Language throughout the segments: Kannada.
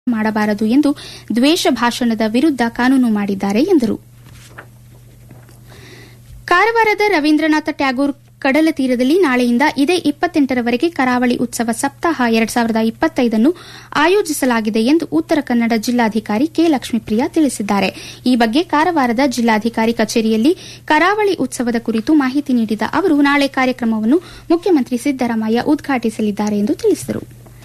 ಮಾಡಬಾರದು ಎಂದು ದ್ವೇಷ ಭಾಷಣದ ವಿರುದ್ದ ಕಾನೂನು ಮಾಡಿದ್ದಾರೆ ಎಂದರು ಕಾರವಾರದ ರವೀಂದ್ರನಾಥ ಟ್ಯಾಗೋರ್ ಕಡಲ ತೀರದಲ್ಲಿ ನಾಳೆಯಿಂದ ಇದೇ ಇಪ್ಪತ್ತೆಂಟರವರೆಗೆ ಕರಾವಳಿ ಉತ್ಸವ ಸಪ್ತಾಹ ಎರಡ್ ಸಾವಿರದ ಇಪ್ಪತ್ತೈದನ್ನು ಆಯೋಜಿಸಲಾಗಿದೆ ಎಂದು ಉತ್ತರ ಕನ್ನಡ ಜಿಲ್ಲಾಧಿಕಾರಿ ಕೆ ಲಕ್ಷ್ಮೀಪ್ರಿಯಾ ತಿಳಿಸಿದ್ದಾರೆ ಈ ಬಗ್ಗೆ ಕಾರವಾರದ ಜಿಲ್ಲಾಧಿಕಾರಿ ಕಚೇರಿಯಲ್ಲಿ ಕರಾವಳಿ ಉತ್ಸವದ ಕುರಿತು ಮಾಹಿತಿ ನೀಡಿದ ಅವರು ನಾಳೆ ಕಾರ್ಯಕ್ರಮವನ್ನು ಮುಖ್ಯಮಂತ್ರಿ ಸಿದ್ದರಾಮಯ್ಯ ಉದ್ಘಾಟಿಸಲಿದ್ದಾರೆ ಎಂದು ತಿಳಿಸಿದರು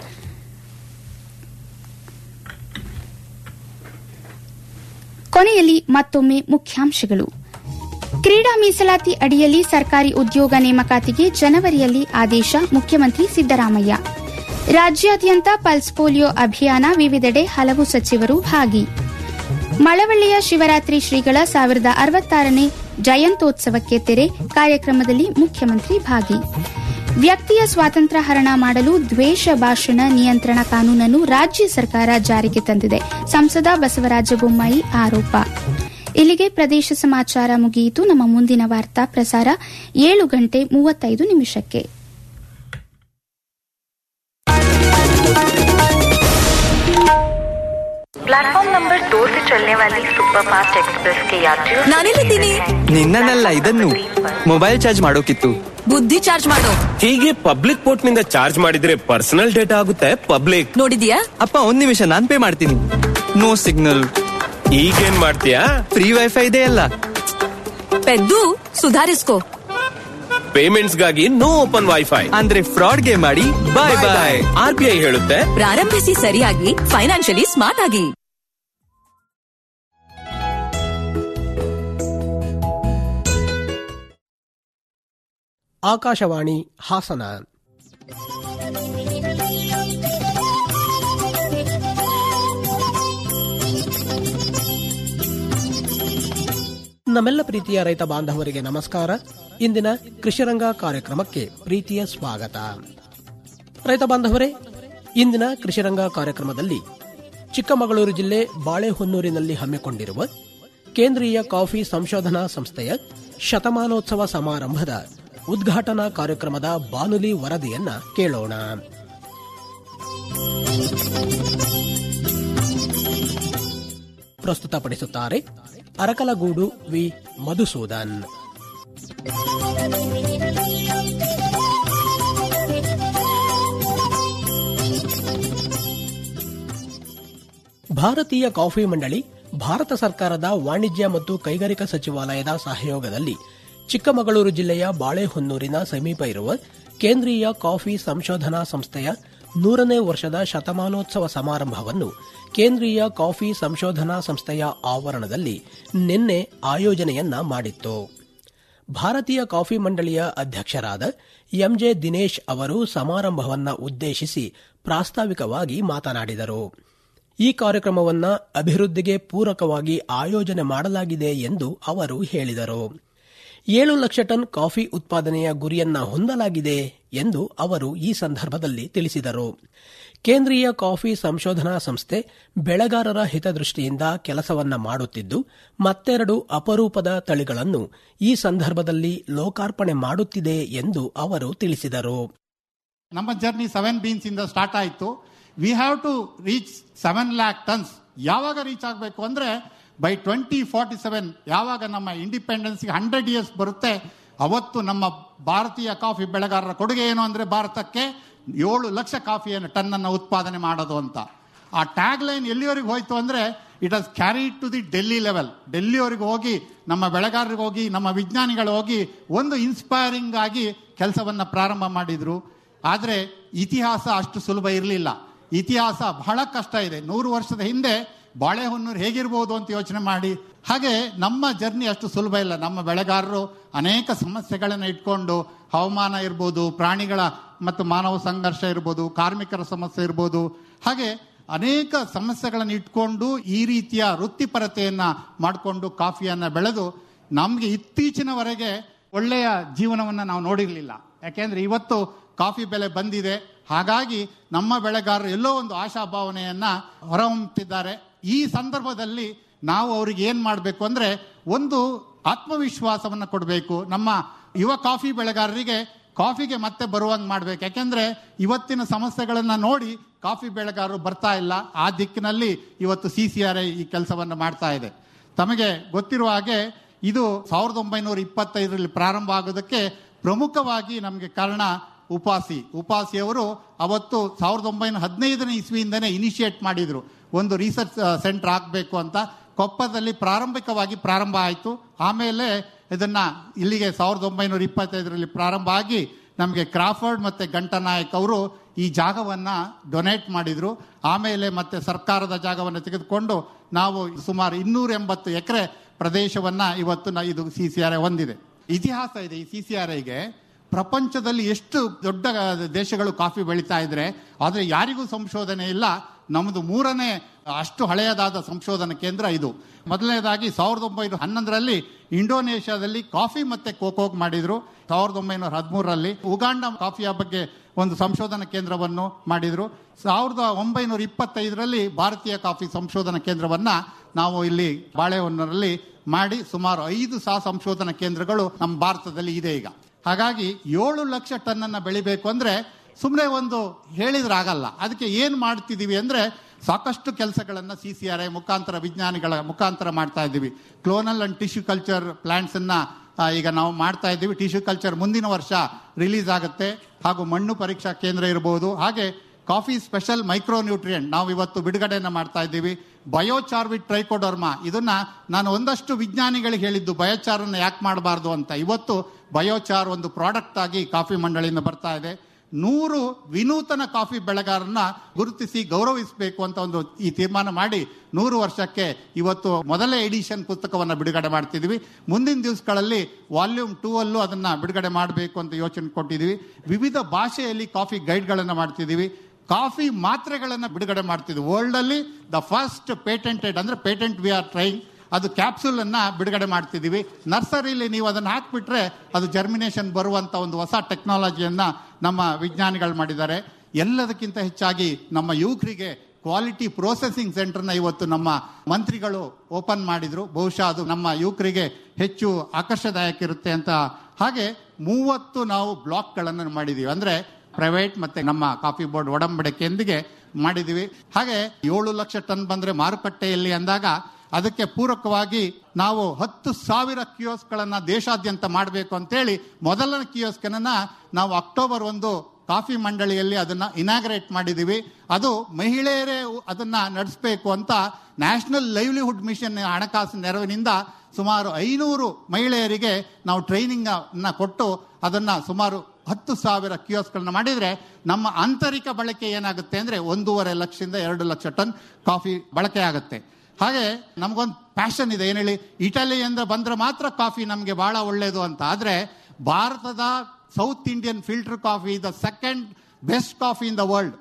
ಕೊನೆಯಲ್ಲಿ ಮತ್ತೊಮ್ಮೆ ಮುಖ್ಯಾಂಶಗಳು ಕ್ರೀಡಾ ಮೀಸಲಾತಿ ಅಡಿಯಲ್ಲಿ ಸರ್ಕಾರಿ ಉದ್ಯೋಗ ನೇಮಕಾತಿಗೆ ಜನವರಿಯಲ್ಲಿ ಆದೇಶ ಮುಖ್ಯಮಂತ್ರಿ ಸಿದ್ದರಾಮಯ್ಯ ರಾಜ್ಯಾದ್ಯಂತ ಪಲ್ಸ್ ಪೋಲಿಯೋ ಅಭಿಯಾನ ವಿವಿಧೆಡೆ ಹಲವು ಸಚಿವರು ಭಾಗಿ ಮಳವಳ್ಳಿಯ ಶಿವರಾತ್ರಿ ಶ್ರೀಗಳ ಸಾವಿರದ ಅರವತ್ತಾರನೇ ಜಯಂತ್ಯೋತ್ಸವಕ್ಕೆ ತೆರೆ ಕಾರ್ಯಕ್ರಮದಲ್ಲಿ ಮುಖ್ಯಮಂತ್ರಿ ಭಾಗಿ ವ್ಯಕ್ತಿಯ ಸ್ವಾತಂತ್ರ್ಯ ಹರಣ ಮಾಡಲು ದ್ವೇಷ ಭಾಷಣ ನಿಯಂತ್ರಣ ಕಾನೂನನ್ನು ರಾಜ್ಯ ಸರ್ಕಾರ ಜಾರಿಗೆ ತಂದಿದೆ ಸಂಸದ ಬಸವರಾಜ ಬೊಮ್ಮಾಯಿ ಆರೋಪ ಇಲ್ಲಿಗೆ ಪ್ರದೇಶ ಸಮಾಚಾರ ಮುಗಿಯಿತು ನಮ್ಮ ಮುಂದಿನ ವಾರ್ತಾ ಪ್ರಸಾರ ಏಳು ಗಂಟೆ ಮೂವತ್ತೈದು ನಿಮಿಷಕ್ಕೆ प्लेटफॉर्म नंबर दो से चलने वाली सुपरफास्ट एक्सप्रेस के यात्रियों से ನಾನೆಲ್ಲಿದ್ದೀನಿ ನಿನ್ನನ್ನೆಲ್ಲ ಇದನ್ನು ಮೊಬೈಲ್ ಚಾರ್ಜ್ ಮಾಡೋಕಿತ್ತು ಬುದ್ಧಿ ಚಾರ್ಜ್ ಮಾಡು ಹೀಗೆ ಪಬ್ಲಿಕ್ ಪೋರ್ಟ್ ನಿಂದ ಚಾರ್ಜ್ ಮಾಡಿದ್ರೆ ಪರ್ಸನಲ್ ಡೇಟಾ ಆಗುತ್ತೆ ಪಬ್ಲಿಕ್ ನೋಡಿದ್ಯಾ ಅಪ್ಪ ಒಂದ್ ನಿಮಿಷ ನಾನ್ ಪೇ ಮಾಡ್ತೀನಿ ನೋ ಸಿಗ್ನಲ್ ಈಗೇನ್ ಮಾಡ್ತೀಯಾ ಫ್ರೀ ವೈಫೈ ಇದೆ ಅಲ್ಲ ಪೆದ್ದು ಸುಧಾರಿಸ್ಕೋ ಪೇಮೆಂಟ್ಸ್ ಗಾಗಿ ನೋ ಓಪನ್ ವೈಫೈ ಅಂದ್ರೆ ಫ್ರಾಡ್ ಗೆ ಮಾಡಿ bye bye R B I ಹೇಳುತ್ತೆ ಪ್ರಾರಂಭಿಸಿ ಸರಿಯಾಗಿ ಫೈನಾನ್ಷಿಯಲಿ ಸ್ಮಾರ್ಟ್ ಆಗಿ ಆಕಾಶವಾಣಿ ಹಾಸನ ನಮ್ಮೆಲ್ಲ ಪ್ರೀತಿಯ ರೈತ ಬಾಂಧವರಿಗೆ ನಮಸ್ಕಾರ ಇಂದಿನ ಕೃಷಿರಂಗ ಕಾರ್ಯಕ್ರಮಕ್ಕೆ ಪ್ರೀತಿಯ ಸ್ವಾಗತ ರೈತ ಬಾಂಧವರೇ ಇಂದಿನ ಕೃಷಿರಂಗ ಕಾರ್ಯಕ್ರಮದಲ್ಲಿ ಚಿಕ್ಕಮಗಳೂರು ಜಿಲ್ಲೆ ಬಾಳೆಹೊನ್ನೂರಿನಲ್ಲಿ ಹಮ್ಮಿಕೊಂಡಿರುವ ಕೇಂದ್ರೀಯ ಕಾಫಿ ಸಂಶೋಧನಾ ಸಂಸ್ಥೆಯ ಶತಮಾನೋತ್ಸವ ಸಮಾರಂಭದ ಉದ್ಘಾಟನಾ ಕಾರ್ಯಕ್ರಮದ ಬಾನುಲಿ ವರದಿಯನ್ನ ಕೇಳೋಣ ಪ್ರಸ್ತುತಪಡಿಸುತ್ತಾರೆ ಅರಕಲಗೂಡು ವಿ ಮಧುಸೂದನ್ ಭಾರತೀಯ ಕಾಫಿ ಮಂಡಳಿ ಭಾರತ ಸರ್ಕಾರದ ವಾಣಿಜ್ಯ ಮತ್ತು ಕೈಗಾರಿಕಾ ಸಚಿವಾಲಯದ ಸಹಯೋಗದಲ್ಲಿ ಚಿಕ್ಕಮಗಳೂರು ಜಿಲ್ಲೆಯ ಬಾಳೆಹೊನ್ನೂರಿನ ಸಮೀಪ ಇರುವ ಕೇಂದ್ರೀಯ ಕಾಫಿ ಸಂಶೋಧನಾ ಸಂಸ್ಥೆಯ ನೂರನೇ ವರ್ಷದ ಶತಮಾನೋತ್ಸವ ಸಮಾರಂಭವನ್ನು ಕೇಂದ್ರೀಯ ಕಾಫಿ ಸಂಶೋಧನಾ ಸಂಸ್ಥೆಯ ಆವರಣದಲ್ಲಿ ನಿನ್ನೆ ಆಯೋಜನೆಯನ್ನ ಮಾಡಿತ್ತು ಭಾರತೀಯ ಕಾಫಿ ಮಂಡಳಿಯ ಅಧ್ಯಕ್ಷರಾದ ಎಂಜೆ ದಿನೇಶ್ ಅವರು ಸಮಾರಂಭವನ್ನ ಉದ್ದೇಶಿಸಿ ಪ್ರಾಸ್ತಾವಿಕವಾಗಿ ಮಾತನಾಡಿದರು ಈ ಕಾರ್ಯಕ್ರಮವನ್ನ ಅಭಿವೃದ್ಧಿಗೆ ಪೂರಕವಾಗಿ ಆಯೋಜನೆ ಮಾಡಲಾಗಿದೆ ಎಂದು ಅವರು ಹೇಳಿದರು ಏಳು ಲಕ್ಷ ಟನ್ ಕಾಫಿ ಉತ್ಪಾದನೆಯ ಗುರಿಯನ್ನ ಹೊಂದಲಾಗಿದೆ ಎಂದು ಅವರು ಈ ಸಂದರ್ಭದಲ್ಲಿ ತಿಳಿಸಿದರು ಕೇಂದ್ರೀಯ ಕಾಫಿ ಸಂಶೋಧನಾ ಸಂಸ್ಥೆ ಬೆಳೆಗಾರರ ಹಿತದೃಷ್ಟಿಯಿಂದ ಕೆಲಸವನ್ನ ಮಾಡುತ್ತಿದ್ದು ಮತ್ತೆರಡು ಅಪರೂಪದ ತಳಿಗಳನ್ನು ಈ ಸಂದರ್ಭದಲ್ಲಿ ಲೋಕಾರ್ಪಣೆ ಮಾಡುತ್ತಿದೆ ಎಂದು ಅವರು ತಿಳಿಸಿದರು ನಮ್ಮ ಜರ್ನಿ ಸೆವೆನ್ ಬೀನ್ಸ್ ಇಂದ ಸ್ಟಾರ್ಟ್ ಆಯಿತು we have to reach seven lakh tons ಯಾವಾಗ ರೀಚ್ ಆಗಬೇಕು ಅಂದ್ರೆ ಬೈ ಟ್ವೆಂಟಿ ಫಾರ್ಟಿ ಸೆವೆನ್ ಯಾವಾಗ ನಮ್ಮ ಇಂಡಿಪೆಂಡೆನ್ಸ್ಗೆ ಹಂಡ್ರೆಡ್ ಇಯರ್ಸ್ ಬರುತ್ತೆ ಅವತ್ತು ನಮ್ಮ ಭಾರತೀಯ ಕಾಫಿ ಬೆಳೆಗಾರರ ಕೊಡುಗೆ ಏನು ಅಂದ್ರೆ ಭಾರತಕ್ಕೆ ಏಳು ಲಕ್ಷ ಕಾಫಿಯನ್ನು ಟನ್ ಅನ್ನು ಉತ್ಪಾದನೆ ಮಾಡೋದು ಅಂತ ಆ ಟ್ಯಾಗ್ ಲೈನ್ ಎಲ್ಲಿವರೆಗೆ ಹೋಯ್ತು ಅಂದ್ರೆ it has carry to the Delhi level ಡೆಲ್ಲಿವರೆಗೆ ಹೋಗಿ ನಮ್ಮ ಬೆಳೆಗಾರರಿಗೆ ಹೋಗಿ ನಮ್ಮ ವಿಜ್ಞಾನಿಗಳು ಹೋಗಿ ಒಂದು ಇನ್ಸ್ಪೈರಿಂಗ್ ಆಗಿ ಕೆಲಸವನ್ನ ಪ್ರಾರಂಭ ಮಾಡಿದ್ರು ಆದರೆ ಇತಿಹಾಸ ಅಷ್ಟು ಸುಲಭ ಇರಲಿಲ್ಲ ಇತಿಹಾಸ ಬಹಳ ಕಷ್ಟ ಇದೆ ನೂರು ವರ್ಷದ ಹಿಂದೆ ಬಾಳೆಹೊನ್ನೂರು ಹೇಗಿರ್ಬೋದು ಅಂತ ಯೋಚನೆ ಮಾಡಿ ಹಾಗೆ ನಮ್ಮ ಜರ್ನಿ ಅಷ್ಟು ಸುಲಭ ಇಲ್ಲ ನಮ್ಮ ಬೆಳೆಗಾರರು ಅನೇಕ ಸಮಸ್ಯೆಗಳನ್ನು ಇಟ್ಕೊಂಡು ಹವಾಮಾನ ಇರ್ಬೋದು ಪ್ರಾಣಿಗಳ ಮತ್ತು ಮಾನವ ಸಂಘರ್ಷ ಇರ್ಬೋದು ಕಾರ್ಮಿಕರ ಸಮಸ್ಯೆ ಇರ್ಬೋದು ಹಾಗೆ ಅನೇಕ ಸಮಸ್ಯೆಗಳನ್ನು ಇಟ್ಕೊಂಡು ಈ ರೀತಿಯ ವೃತ್ತಿಪರತೆಯನ್ನ ಮಾಡಿಕೊಂಡು ಕಾಫಿಯನ್ನ ಬೆಳೆದು ನಮಗೆ ಇತ್ತೀಚಿನವರೆಗೆ ಒಳ್ಳೆಯ ಜೀವನವನ್ನು ನಾವು ನೋಡಿರಲಿಲ್ಲ ಯಾಕೆಂದ್ರೆ ಇವತ್ತು ಕಾಫಿ ಬೆಲೆ ಬಂದಿದೆ ಹಾಗಾಗಿ ನಮ್ಮ ಬೆಳೆಗಾರರು ಎಲ್ಲೋ ಒಂದು ಆಶಾಭಾವನೆಯನ್ನ ಹೊರಹೊಮ್ಮುತ್ತಿದ್ದಾರೆ ಈ ಸಂದರ್ಭದಲ್ಲಿ ನಾವು ಅವ್ರಿಗೆ ಏನ್ ಮಾಡಬೇಕು ಅಂದ್ರೆ ಒಂದು ಆತ್ಮವಿಶ್ವಾಸವನ್ನು ಕೊಡಬೇಕು ನಮ್ಮ ಯುವ ಕಾಫಿ ಬೆಳೆಗಾರರಿಗೆ ಕಾಫಿಗೆ ಮತ್ತೆ ಬರುವಂಗೆ ಮಾಡ್ಬೇಕು ಯಾಕೆಂದ್ರೆ ಇವತ್ತಿನ ಸಮಸ್ಯೆಗಳನ್ನ ನೋಡಿ ಕಾಫಿ ಬೆಳೆಗಾರರು ಬರ್ತಾ ಇಲ್ಲ ಆ ದಿಕ್ಕಿನಲ್ಲಿ ಇವತ್ತು ಸಿ ಸಿ ಆರ್ ಐ ಈ ಕೆಲಸವನ್ನು ಮಾಡ್ತಾ ಇದೆ ತಮಗೆ ಗೊತ್ತಿರುವ ಹಾಗೆ ಇದು ಸಾವಿರದ ಒಂಬೈನೂರ ಇಪ್ಪತ್ತೈದರಲ್ಲಿ ಪ್ರಾರಂಭ ಆಗೋದಕ್ಕೆ ಪ್ರಮುಖವಾಗಿ ನಮಗೆ ಕಾರಣ ಉಪಾಸಿ ಉಪಾಸಿಯವರು ಅವತ್ತು ಸಾವಿರದ ಒಂಬೈನೂರ ಹದಿನೈದನೇ ಇಸ್ವಿಯಿಂದನೇ ಇನಿಷಿಯೇಟ್ ಮಾಡಿದ್ರು ಒಂದು ರಿಸರ್ಚ್ ಸೆಂಟರ್ ಆಗಬೇಕು ಅಂತ ಕೊಪ್ಪದಲ್ಲಿ ಪ್ರಾರಂಭಿಕವಾಗಿ ಪ್ರಾರಂಭ ಆಯಿತು ಆಮೇಲೆ ಇದನ್ನ ಇಲ್ಲಿಗೆ ಸಾವಿರದ ಒಂಬೈನೂರ ಇಪ್ಪತ್ತೈದರಲ್ಲಿ ಪ್ರಾರಂಭ ಆಗಿ ನಮಗೆ ಕ್ರಾಫರ್ಡ್ ಮತ್ತೆ ಗಂಟನಾಯಕ್ ಅವರು ಈ ಜಾಗವನ್ನ ಡೊನೇಟ್ ಮಾಡಿದ್ರು ಆಮೇಲೆ ಮತ್ತೆ ಸರ್ಕಾರದ ಜಾಗವನ್ನು ತೆಗೆದುಕೊಂಡು ನಾವು ಸುಮಾರು ಇನ್ನೂರ ಎಂಬತ್ತು ಎಕರೆ ಪ್ರದೇಶವನ್ನ ಇವತ್ತು ನ- ಇದು ಸಿ ಸಿ ಆರ್ ಐ ಹೊಂದಿದೆ ಇತಿಹಾಸ ಇದೆ ಈ ಸಿ ಸಿ ಆರ್ ಐಗೆ ಪ್ರಪಂಚದಲ್ಲಿ ಎಷ್ಟು ದೊಡ್ಡ ದೇಶಗಳು ಕಾಫಿ ಬೆಳೀತಾ ಇದ್ರೆ ಆದರೆ ಯಾರಿಗೂ ಸಂಶೋಧನೆ ಇಲ್ಲ ನಮ್ಮದು ಮೂರನೇ ಅಷ್ಟು ಹಳೆಯದಾದ ಸಂಶೋಧನಾ ಕೇಂದ್ರ ಇದು ಮೊದಲನೇದಾಗಿ ಸಾವಿರದ ಒಂಬೈನೂರ ಹನ್ನೊಂದರಲ್ಲಿ ಇಂಡೋನೇಷ್ಯಾದಲ್ಲಿ ಕಾಫಿ ಮತ್ತೆ ಕೋಕೋಗ್ ಮಾಡಿದ್ರು ಸಾವಿರದ ಒಂಬೈನೂರ ಹದಿಮೂರರಲ್ಲಿ ಉಗಾಂಡ ಕಾಫಿಯ ಬಗ್ಗೆ ಒಂದು ಸಂಶೋಧನಾ ಕೇಂದ್ರವನ್ನು ಮಾಡಿದ್ರು ಸಾವಿರದ ಒಂಬೈನೂರ ಇಪ್ಪತ್ತೈದರಲ್ಲಿ ಭಾರತೀಯ ಕಾಫಿ ಸಂಶೋಧನಾ ಕೇಂದ್ರವನ್ನ ನಾವು ಇಲ್ಲಿ ಬಾಳೆಹೊನ್ನೂರಲ್ಲಿ ಮಾಡಿ ಸುಮಾರು ಐದು ಸಹ ಸಂಶೋಧನಾ ಕೇಂದ್ರಗಳು ನಮ್ಮ ಭಾರತದಲ್ಲಿ ಇದೆ ಈಗ ಹಾಗಾಗಿ ಏಳು ಲಕ್ಷ ಟನ್ ಅನ್ನ ಬೆಳಿಬೇಕು ಅಂದ್ರೆ ಸುಮ್ಮನೆ ಒಂದು ಹೇಳಿದ್ರೆ ಆಗಲ್ಲ ಅದಕ್ಕೆ ಏನ್ ಮಾಡ್ತಿದೀವಿ ಅಂದ್ರೆ ಸಾಕಷ್ಟು ಕೆಲಸಗಳನ್ನ ಸಿ ಸಿ ಆರ್ ಐ ಮುಖಾಂತರ ವಿಜ್ಞಾನಿಗಳ ಮುಖಾಂತರ ಮಾಡ್ತಾ ಇದ್ದೀವಿ clonal and tissue culture plants ಅನ್ನ ಆ, ಈಗ ನಾವು ಮಾಡ್ತಾ ಇದ್ದೀವಿ ಟಿಶ್ಯೂ ಕಲ್ಚರ್ ಮುಂದಿನ ವರ್ಷ ರಿಲೀಸ್ ಆಗುತ್ತೆ ಹಾಗೂ ಮಣ್ಣು ಪರೀಕ್ಷಾ ಕೇಂದ್ರ ಇರಬಹುದು ಹಾಗೆ ಕಾಫಿ ಸ್ಪೆಷಲ್ ಮೈಕ್ರೋ ನ್ಯೂಟ್ರಿಯೆಂಟ್ ನಾವು ಇವತ್ತು ಬಿಡುಗಡೆಯನ್ನ ಮಾಡ್ತಾ ಇದ್ದೀವಿ ಬಯೋಚಾರ್ ವಿತ್ ಟ್ರೈಕೋಡರ್ಮಾ ಇದನ್ನ ನಾನು ಒಂದಷ್ಟು ವಿಜ್ಞಾನಿಗಳಿಗೆ ಹೇಳಿದ್ದು ಬಯೋಚಾರನ್ನ ಯಾಕೆ ಮಾಡಬಾರ್ದು ಅಂತ ಇವತ್ತು ಬಯೋಚಾರ್ ಒಂದು ಪ್ರಾಡಕ್ಟ್ ಆಗಿ ಕಾಫಿ ಮಂಡಳಿಯಿಂದ ಬರ್ತಾ ಇದೆ ನೂರು ವಿನೂತನ ಕಾಫಿ ಬೆಳೆಗಾರನ್ನ ಗುರುತಿಸಿ ಗೌರವಿಸಬೇಕು ಅಂತ ಒಂದು ಈ ತೀರ್ಮಾನ ಮಾಡಿ ನೂರು ವರ್ಷಕ್ಕೆ ಇವತ್ತು ಮೊದಲೇ ಎಡಿಷನ್ ಪುಸ್ತಕವನ್ನು ಬಿಡುಗಡೆ ಮಾಡ್ತಿದ್ವಿ ಮುಂದಿನ ದಿವಸಗಳಲ್ಲಿ ವಾಲ್ಯೂಮ್ ಟೂ ಅಲ್ಲೂ ಅದನ್ನ ಬಿಡುಗಡೆ ಮಾಡಬೇಕು ಅಂತ ಯೋಚನೆ ಕೊಟ್ಟಿದ್ವಿ ವಿವಿಧ ಭಾಷೆಯಲ್ಲಿ ಕಾಫಿ ಗೈಡ್ಗಳನ್ನು ಮಾಡ್ತಿದ್ದೀವಿ ಕಾಫಿ ಮಾತ್ರೆಗಳನ್ನು ಬಿಡುಗಡೆ ಮಾಡ್ತಿದ್ವಿ ವರ್ಲ್ಡ್ ಅಲ್ಲಿ ದ ಫಸ್ಟ್ ಪೇಟೆಂಟೆಡ್ ಅಂದ್ರೆ ಪೇಟೆಂಟ್ ವಿ ಆರ್ ಟ್ರೈಂಗ್ ಅದು ಕ್ಯಾಪ್ಸೂಲ್ ಅನ್ನ ಬಿಡುಗಡೆ ಮಾಡ್ತಿದ್ದೀವಿ ನರ್ಸರಿಲಿ ನೀವು ಅದನ್ನ ಹಾಕ್ಬಿಟ್ರೆ ಅದು ಜರ್ಮಿನೇಷನ್ ಬರುವಂತ ಒಂದು ಹೊಸ ಟೆಕ್ನಾಲಜಿಯನ್ನ ನಮ್ಮ ವಿಜ್ಞಾನಿಗಳು ಮಾಡಿದ್ದಾರೆ ಎಲ್ಲದಕ್ಕಿಂತ ಹೆಚ್ಚಾಗಿ ನಮ್ಮ ಯುವಕರಿಗೆ ಕ್ವಾಲಿಟಿ ಪ್ರೋಸೆಸಿಂಗ್ ಸೆಂಟರ್ನ ಇವತ್ತು ನಮ್ಮ ಮಂತ್ರಿಗಳು ಓಪನ್ ಮಾಡಿದ್ರು ಬಹುಶಃ ಅದು ನಮ್ಮ ಯುವಕರಿಗೆ ಹೆಚ್ಚು ಆಕರ್ಷದಾಯಕ ಇರುತ್ತೆ ಅಂತ ಹಾಗೆ ಮೂವತ್ತು ನಾವು ಬ್ಲಾಕ್ಗಳನ್ನು ಮಾಡಿದೀವಿ ಅಂದ್ರೆ ಪ್ರೈವೇಟ್ ಮತ್ತೆ ನಮ್ಮ ಕಾಫಿ ಬೋರ್ಡ್ ಒಡಂಬಡಿಕೆಯೊಂದಿಗೆ ಮಾಡಿದೀವಿ ಹಾಗೆ ಏಳು ಲಕ್ಷ ಟನ್ ಬಂದ್ರೆ ಮಾರುಕಟ್ಟೆಯಲ್ಲಿ ಅಂದಾಗ ಅದಕ್ಕೆ ಪೂರಕವಾಗಿ ನಾವು ಹತ್ತು ಸಾವಿರ ಕಿಯೋಸ್ಗಳನ್ನ ದೇಶಾದ್ಯಂತ ಮಾಡಬೇಕು ಅಂತೇಳಿ ಮೊದಲನ ಕಿಯೋಸ್ಕನ್ನ ನಾವು ಅಕ್ಟೋಬರ್ ಒಂದು ಕಾಫಿ ಮಂಡಳಿಯಲ್ಲಿ ಅದನ್ನ ಇನಾಗ್ರೇಟ್ ಮಾಡಿದೀವಿ ಅದು ಮಹಿಳೆಯರೇ ಅದನ್ನ ನಡೆಸಬೇಕು ಅಂತ ನ್ಯಾಷನಲ್ ಲೈವ್ಲಿಹುಡ್ ಮಿಷನ್ ಹಣಕಾಸು ನೆರವಿನಿಂದ ಸುಮಾರು ಐನೂರು ಮಹಿಳೆಯರಿಗೆ ನಾವು ಟ್ರೈನಿಂಗ್ ಅನ್ನ ಕೊಟ್ಟು ಅದನ್ನ ಸುಮಾರು ಹತ್ತು ಸಾವಿರ ಕಿಯೋಸ್ಗಳನ್ನ ಮಾಡಿದ್ರೆ ನಮ್ಮ ಆಂತರಿಕ ಬಳಕೆ ಏನಾಗುತ್ತೆ ಅಂದ್ರೆ ಒಂದೂವರೆ ಲಕ್ಷದಿಂದ ಎರಡು ಲಕ್ಷ ಟನ್ ಕಾಫಿ ಬಳಕೆ ಆಗುತ್ತೆ ಹಾಗೆ ನಮಗೊಂದು ಪ್ಯಾಷನ್ ಇದೆ ಏನ್ ಹೇಳಿ ಇಟಲಿಯಿಂದ ಬಂದ್ರೆ ಮಾತ್ರ ಕಾಫಿ ನಮಗೆ ಬಹಳ ಒಳ್ಳೇದು ಅಂತ ಆದ್ರೆ ಭಾರತದ South Indian filter coffee the second best coffee in the world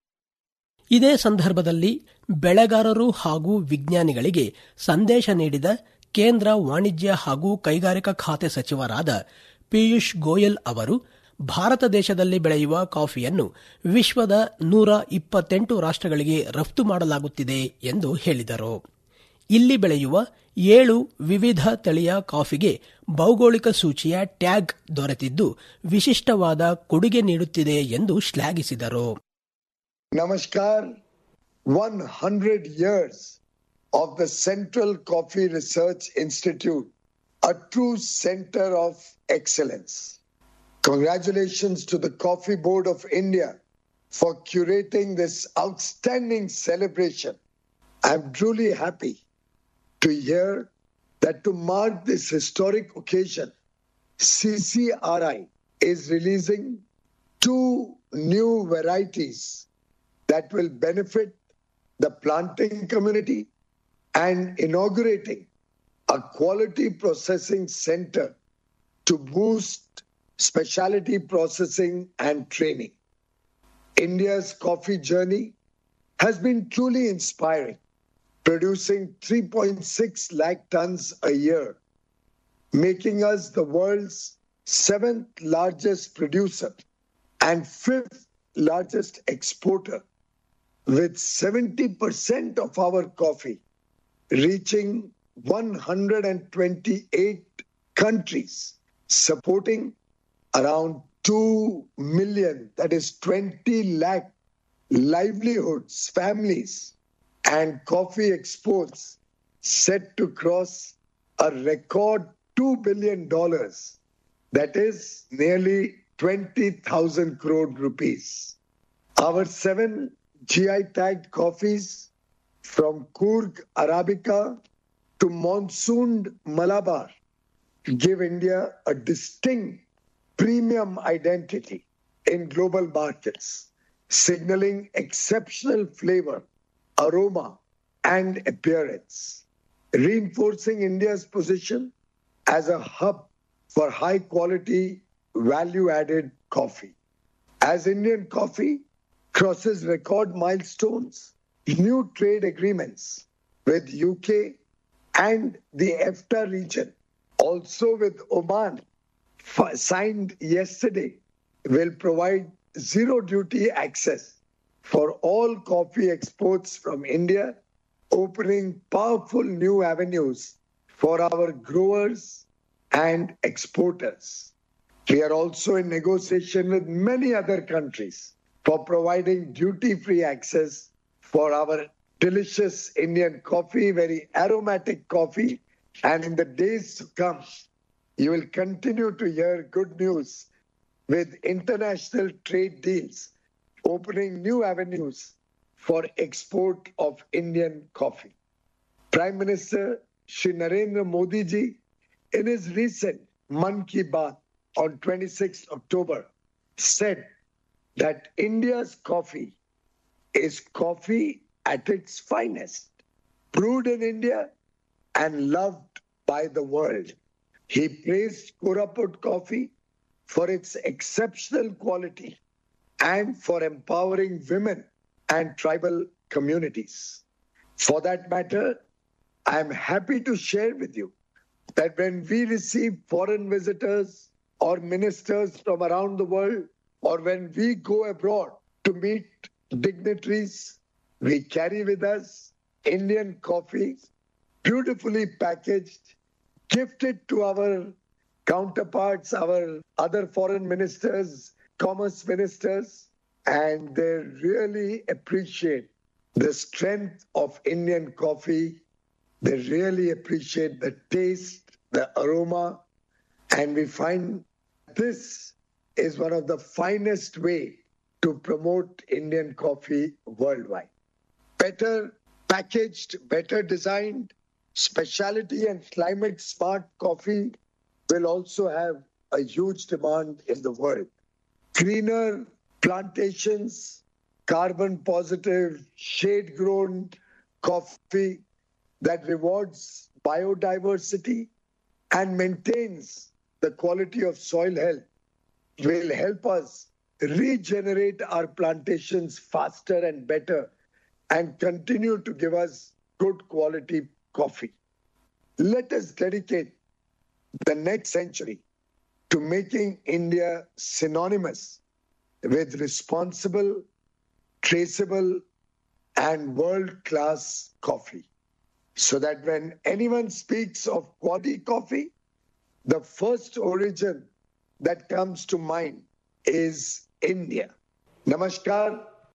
ಇದೇ ಸಂದರ್ಭದಲ್ಲಿ ಬೆಳೆಗಾರರು ಹಾಗೂ ವಿಜ್ಞಾನಿಗಳಿಗೆ ಸಂದೇಶ ನೀಡಿದ ಕೇಂದ್ರ ವಾಣಿಜ್ಯ ಹಾಗೂ ಕೈಗಾರಿಕಾ ಖಾತೆ ಸಚಿವರಾದ ಪಿಯೂಷ್ ಗೋಯಲ್ ಅವರು ಭಾರತ ದೇಶದಲ್ಲಿ ಬೆಳೆಯುವ ಕಾಫಿಯನ್ನು ವಿಶ್ವದ ನೂರ ಇಪ್ಪತ್ತೆಂಟು ರಾಷ್ಟ್ರಗಳಿಗೆ ರಫ್ತು ಮಾಡಲಾಗುತ್ತಿದೆ ಎಂದು ಹೇಳಿದರು ಇಲ್ಲಿ ಬೆಳೆಯುವ ಏಳು ವಿವಿಧ ತಳಿಯ ಕಾಫಿಗೆ ಭೌಗೋಳಿಕ ಸೂಚಿಯ ಟ್ಯಾಗ್ ದೊರೆತಿದ್ದು ವಿಶಿಷ್ಟವಾದ ಕೊಡುಗೆ ನೀಡುತ್ತಿದೆ ಎಂದು ಶ್ಲಾಘಿಸಿದರು Namaskar. 100 years of the Central Coffee Research Institute, a true center of excellence. Congratulations to the Coffee Board of India for curating this outstanding celebration. I'm truly happy to hear that to mark this historic occasion, CCRI is releasing two new varieties that will benefit the planting community and inaugurating a quality processing center to boost specialty processing and training. India's coffee journey has been truly inspiring, producing 3.6 lakh tons a year, making us the world's seventh largest producer and fifth largest exporter, with 70% of our coffee reaching 128 countries, supporting around 2 million, that is 20 lakh livelihoods, families, and coffee exports set to cross a record $2 billion. That is nearly 20,000 crore rupees. Our seven GI tagged coffees from Coorg Arabica to monsooned Malabar give India a distinct premium identity in global markets, signaling exceptional flavor, aroma, and appearance, reinforcing India's position as a hub for high quality, value added coffee. As Indian coffee crosses record milestones, new trade agreements with UK and the EFTA region, also with Oman, f- signed yesterday, will provide zero duty access for all coffee exports from India, opening powerful new avenues for our growers and exporters. We are also in negotiation with many other countries for providing duty free access for our delicious Indian coffee, very aromatic coffee. And in the days to come, you will continue to hear good news with international trade deals opening new avenues for export of Indian coffee. Prime Minister Shri Narendra Modi ji, in his recent Man Ki Baat on 26 October, said that India's coffee is coffee at its finest, brewed in India and loved by the world. He praised Koraput coffee for its exceptional quality and for empowering women and tribal communities. For that matter, I am happy to share with you that when we receive foreign visitors or ministers from around the world, or when we go abroad to meet dignitaries, we carry with us Indian coffee, beautifully packaged, gifted to our counterparts, our other foreign ministers, commerce ministers, and they really appreciate the strength of Indian coffee. They really appreciate the taste, the aroma, and we find this is one of the finest way to promote Indian coffee worldwide. Better packaged, better designed, specialty and climate smart coffee will also have a huge demand in the world. Greener plantations, carbon positive, shade grown coffee that rewards biodiversity and maintains the quality of soil health will help us regenerate our plantations faster and better and continue to give us good quality coffee. Let us dedicate the next century to making India synonymous with responsible, traceable, and world class coffee. So that when anyone speaks of quality coffee, the first origin that comes to mind is India. Namaskar.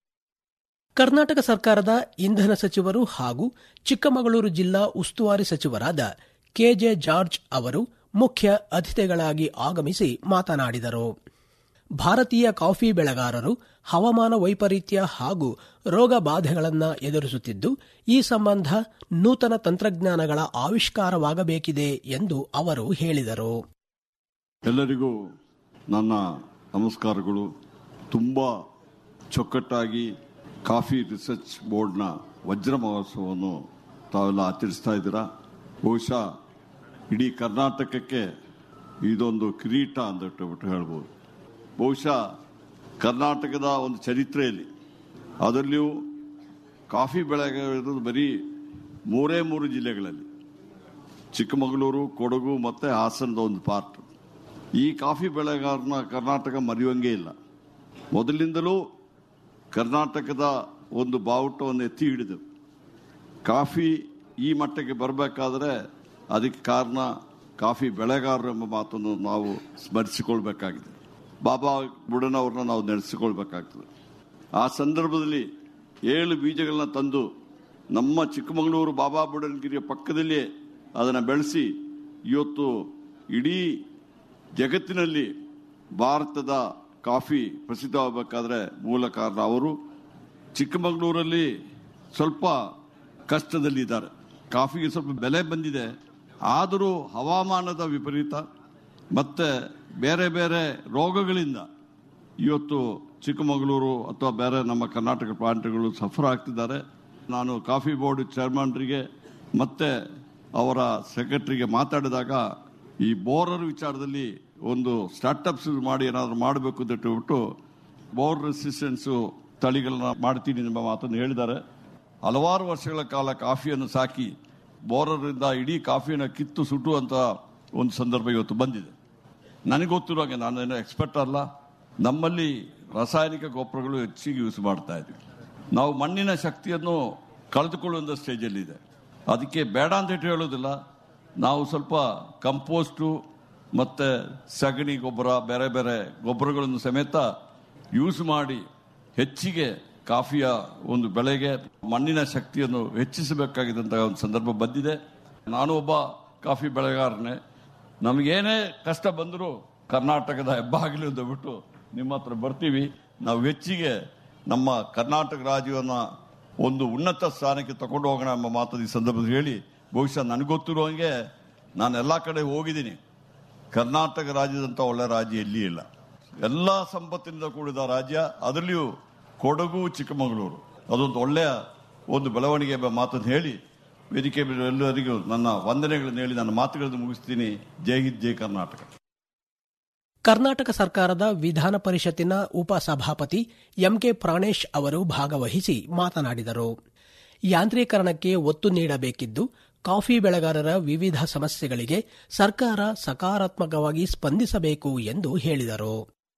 Karnataka ಸರ್ಕಾರದ ಇಂಧನ ಸಚಿವರು ಹಾಗೂ ಚಿಕ್ಕಮಗಳೂರು ಜಿಲ್ಲಾ ಉಸ್ತುವಾರಿ ಸಚಿವರಾದ ಕೆಜೆ ಜಾರ್ಜ್ ಅವರು ಮುಖ್ಯ ಅತಿಥಿಗಳಾಗಿ ಆಗಮಿಸಿ ಮಾತನಾಡಿದರು ಭಾರತೀಯ ಕಾಫಿ ಬೆಳೆಗಾರರು ಹವಾಮಾನ ವೈಪರೀತ್ಯ ಹಾಗೂ ರೋಗ ಬಾಧೆಗಳನ್ನು ಎದುರಿಸುತ್ತಿದ್ದು ಈ ಸಂಬಂಧ ನೂತನ ತಂತ್ರಜ್ಞಾನಗಳ ಆವಿಷ್ಕಾರವಾಗಬೇಕಿದೆ ಎಂದು ಅವರು ಹೇಳಿದರು ಎಲ್ಲರಿಗೂ ನನ್ನ ನಮಸ್ಕಾರಗಳು ತುಂಬ ಚೊಕ್ಕಟ್ಟಾಗಿ ಕಾಫಿ ರಿಸರ್ಚ್ ಬೋರ್ಡ್ನ ವಜ್ರ ಮಹೋತ್ಸವವನ್ನು ತಾವೆಲ್ಲ ಆಚರಿಸ್ತಾ ಇದ್ದೀರಾ ಬಹುಶಃ ಇಡೀ ಕರ್ನಾಟಕಕ್ಕೆ ಇದೊಂದು ಕಿರೀಟ ಅಂದ್ಬಿಟ್ಟು ಹೇಳ್ಬೋದು ಬಹುಶಃ ಕರ್ನಾಟಕದ ಒಂದು ಚರಿತ್ರೆಯಲ್ಲಿ ಅದರಲ್ಲಿಯೂ ಕಾಫಿ ಬೆಳೆಗಾರರು ಬರೀ ಮೂರೇ ಮೂರು ಜಿಲ್ಲೆಗಳಲ್ಲಿ ಚಿಕ್ಕಮಗಳೂರು ಕೊಡಗು ಮತ್ತು ಹಾಸನದ ಒಂದು ಪಾರ್ಟ್ ಈ ಕಾಫಿ ಬೆಳೆಗಾರನ ಕರ್ನಾಟಕ ಮರೆಯುವಂಗೇ ಇಲ್ಲ ಮೊದಲಿಂದಲೂ ಕರ್ನಾಟಕದ ಒಂದು ಬಾವುಟವನ್ನು ಎತ್ತಿ ಹಿಡಿದು ಕಾಫಿ ಈ ಮಟ್ಟಕ್ಕೆ ಬರಬೇಕಾದ್ರೆ ಅದಕ್ಕೆ ಕಾರಣ ಕಾಫಿ ಬೆಳೆಗಾರರು ಎಂಬ ಮಾತನ್ನು ನಾವು ಸ್ಮರಿಸಿಕೊಳ್ಬೇಕಾಗಿದೆ ಬಾಬಾ ಬುಡನ್ ಅವ್ರನ್ನ ನಾವು ನಡೆಸಿಕೊಳ್ಬೇಕಾಗ್ತದೆ ಆ ಸಂದರ್ಭದಲ್ಲಿ ಏಳು ಬೀಜಗಳನ್ನ ತಂದು ನಮ್ಮ ಚಿಕ್ಕಮಗಳೂರು ಬಾಬಾ ಬುಡನ್ಗಿರಿಯ ಪಕ್ಕದಲ್ಲಿಯೇ ಅದನ್ನು ಬೆಳೆಸಿ ಇವತ್ತು ಇಡೀ ಜಗತ್ತಿನಲ್ಲಿ ಭಾರತದ ಕಾಫಿ ಪ್ರಸಿದ್ಧವಾಗಬೇಕಾದ್ರೆ ಮೂಲ ಕಾರಣ ಅವರು ಚಿಕ್ಕಮಗಳೂರಲ್ಲಿ ಸ್ವಲ್ಪ ಕಷ್ಟದಲ್ಲಿದ್ದಾರೆ ಕಾಫಿಗೆ ಸ್ವಲ್ಪ ಬೆಲೆ ಬಂದಿದೆ ಆದರೂ ಹವಾಮಾನದ ವಿಪರೀತ ಮತ್ತೆ ಬೇರೆ ಬೇರೆ ರೋಗಗಳಿಂದ ಇವತ್ತು ಚಿಕ್ಕಮಗಳೂರು ಅಥವಾ ಬೇರೆ ನಮ್ಮ ಕರ್ನಾಟಕ ಪ್ರಾಂತ್ಯಗಳು ಸಫರ್ ಆಗ್ತಿದ್ದಾರೆ ನಾನು ಕಾಫಿ ಬೋರ್ಡ್ ಚೇರ್ಮನ್ರಿಗೆ ಮತ್ತೆ ಅವರ ಸೆಕ್ರೆಟರಿಗೆ ಮಾತಾಡಿದಾಗ ಈ ಬೋರರ್ ವಿಚಾರದಲ್ಲಿ ಒಂದು ಸ್ಟಾರ್ಟಪ್ಸ್ ಮಾಡಿ ಏನಾದರೂ ಮಾಡಬೇಕು ಅಂತ ಹೇಳ್ಬಿಟ್ಟು ಬೋರ್ ರೆಸಿಸ್ಟೆನ್ಸು ತಳಿಗಳನ್ನ ಮಾಡ್ತೀನಿ ಎಂಬ ಮಾತನ್ನು ಹೇಳಿದ್ದಾರೆ ಹಲವಾರು ವರ್ಷಗಳ ಕಾಲ ಕಾಫಿಯನ್ನು ಸಾಕಿ ಬೋರರಿಂದ ಇಡೀ ಕಾಫಿಯನ್ನು ಕಿತ್ತು ಸುಟ್ಟುವಂತ ಒಂದು ಸಂದರ್ಭ ಇವತ್ತು ಬಂದಿದೆ ನನಗೆ ಗೊತ್ತಿರೋ ಹಾಗೆ ನಾನೇನು ಎಕ್ಸ್ಪರ್ಟ್ ಅಲ್ಲ ನಮ್ಮಲ್ಲಿ ರಾಸಾಯನಿಕ ಗೊಬ್ಬರಗಳು ಹೆಚ್ಚಿಗೆ ಯೂಸ್ ಮಾಡ್ತಾ ಇದ್ವಿ ನಾವು ಮಣ್ಣಿನ ಶಕ್ತಿಯನ್ನು ಕಳೆದುಕೊಳ್ಳುವಂಥ ಸ್ಟೇಜಲ್ಲಿದೆ ಅದಕ್ಕೆ ಬೇಡ ಅಂತ ಹೇಳಿ ಹೇಳೋದಿಲ್ಲ ನಾವು ಸ್ವಲ್ಪ ಕಂಪೋಸ್ಟು ಮತ್ತೆ ಸಗಣಿ ಗೊಬ್ಬರ ಬೇರೆ ಬೇರೆ ಗೊಬ್ಬರಗಳನ್ನು ಸಮೇತ ಯೂಸ್ ಮಾಡಿ ಹೆಚ್ಚಿಗೆ ಕಾಫಿಯ ಒಂದು ಬೆಳೆಗೆ ಮಣ್ಣಿನ ಶಕ್ತಿಯನ್ನು ಹೆಚ್ಚಿಸಬೇಕಾಗಿದ್ದಂತಹ ಒಂದು ಸಂದರ್ಭ ಬಂದಿದೆ ನಾನು ಒಬ್ಬ ಕಾಫಿ ಬೆಳೆಗಾರನೇ ನಮಗೇನೇ ಕಷ್ಟ ಬಂದರೂ ಕರ್ನಾಟಕದ ಹೆಬ್ಬಾಗಿಲು ಅಂತ ಬಿಟ್ಟು ನಿಮ್ಮ ಹತ್ರ ಬರ್ತೀವಿ ನಾವು ಹೆಚ್ಚಿಗೆ ನಮ್ಮ ಕರ್ನಾಟಕ ರಾಜ್ಯವನ್ನು ಒಂದು ಉನ್ನತ ಸ್ಥಾನಕ್ಕೆ ತಗೊಂಡು ಹೋಗೋಣ ಎಂಬ ಮಾತನ್ನು ಈ ಸಂದರ್ಭದಲ್ಲಿ ಹೇಳಿ ಬಹುಶಃ ನನಗೊತ್ತಿರೋ ಹಾಗೆ ನಾನು ಎಲ್ಲ ಕಡೆ ಹೋಗಿದ್ದೀನಿ ಕರ್ನಾಟಕ ರಾಜ್ಯದಂತ ಒಳ್ಳೆ ರಾಜ್ಯ ಎಲ್ಲಿ ಇಲ್ಲ ಎಲ್ಲ ಸಂಪತ್ತಿನಿಂದ ಕೂಡಿದ ರಾಜ್ಯ ಅದರಲ್ಲಿಯೂ ಕೊಡಗು ಚಿಕ್ಕಮಗಳೂರು ಅದೊಂದು ಒಳ್ಳೆಯ ಒಂದು ಬೆಳವಣಿಗೆ ಎಂಬ ಮಾತನ್ನು ಹೇಳಿ ವೇದಿಕೆ ಮೇಲೆ ಎಲ್ಲರಿಗೂ ನನ್ನ ವಂದನೆಗಳನ್ನು ಹೇಳಿ ನನ್ನ ಮಾತುಗಳನ್ನು ಮುಗಿಸ್ತೀನಿ ಜೈ ಹಿಂದ್ ಜೈ ಕರ್ನಾಟಕ ಕರ್ನಾಟಕ ಸರ್ಕಾರದ ವಿಧಾನ ಪರಿಷತ್ತಿನ ಉಪಸಭಾಪತಿ ಎಂಕೆ ಪ್ರಾಣೇಶ್ ಅವರು ಭಾಗವಹಿಸಿ ಮಾತನಾಡಿದರು ಯಾಂತ್ರೀಕರಣಕ್ಕೆ ಒತ್ತು ನೀಡಬೇಕಿದ್ದು ಕಾಫಿ ಬೆಳೆಗಾರರ ವಿವಿಧ ಸಮಸ್ಯೆಗಳಿಗೆ ಸರ್ಕಾರ ಸಕಾರಾತ್ಮಕವಾಗಿ ಸ್ಪಂದಿಸಬೇಕು ಎಂದು ಹೇಳಿದರು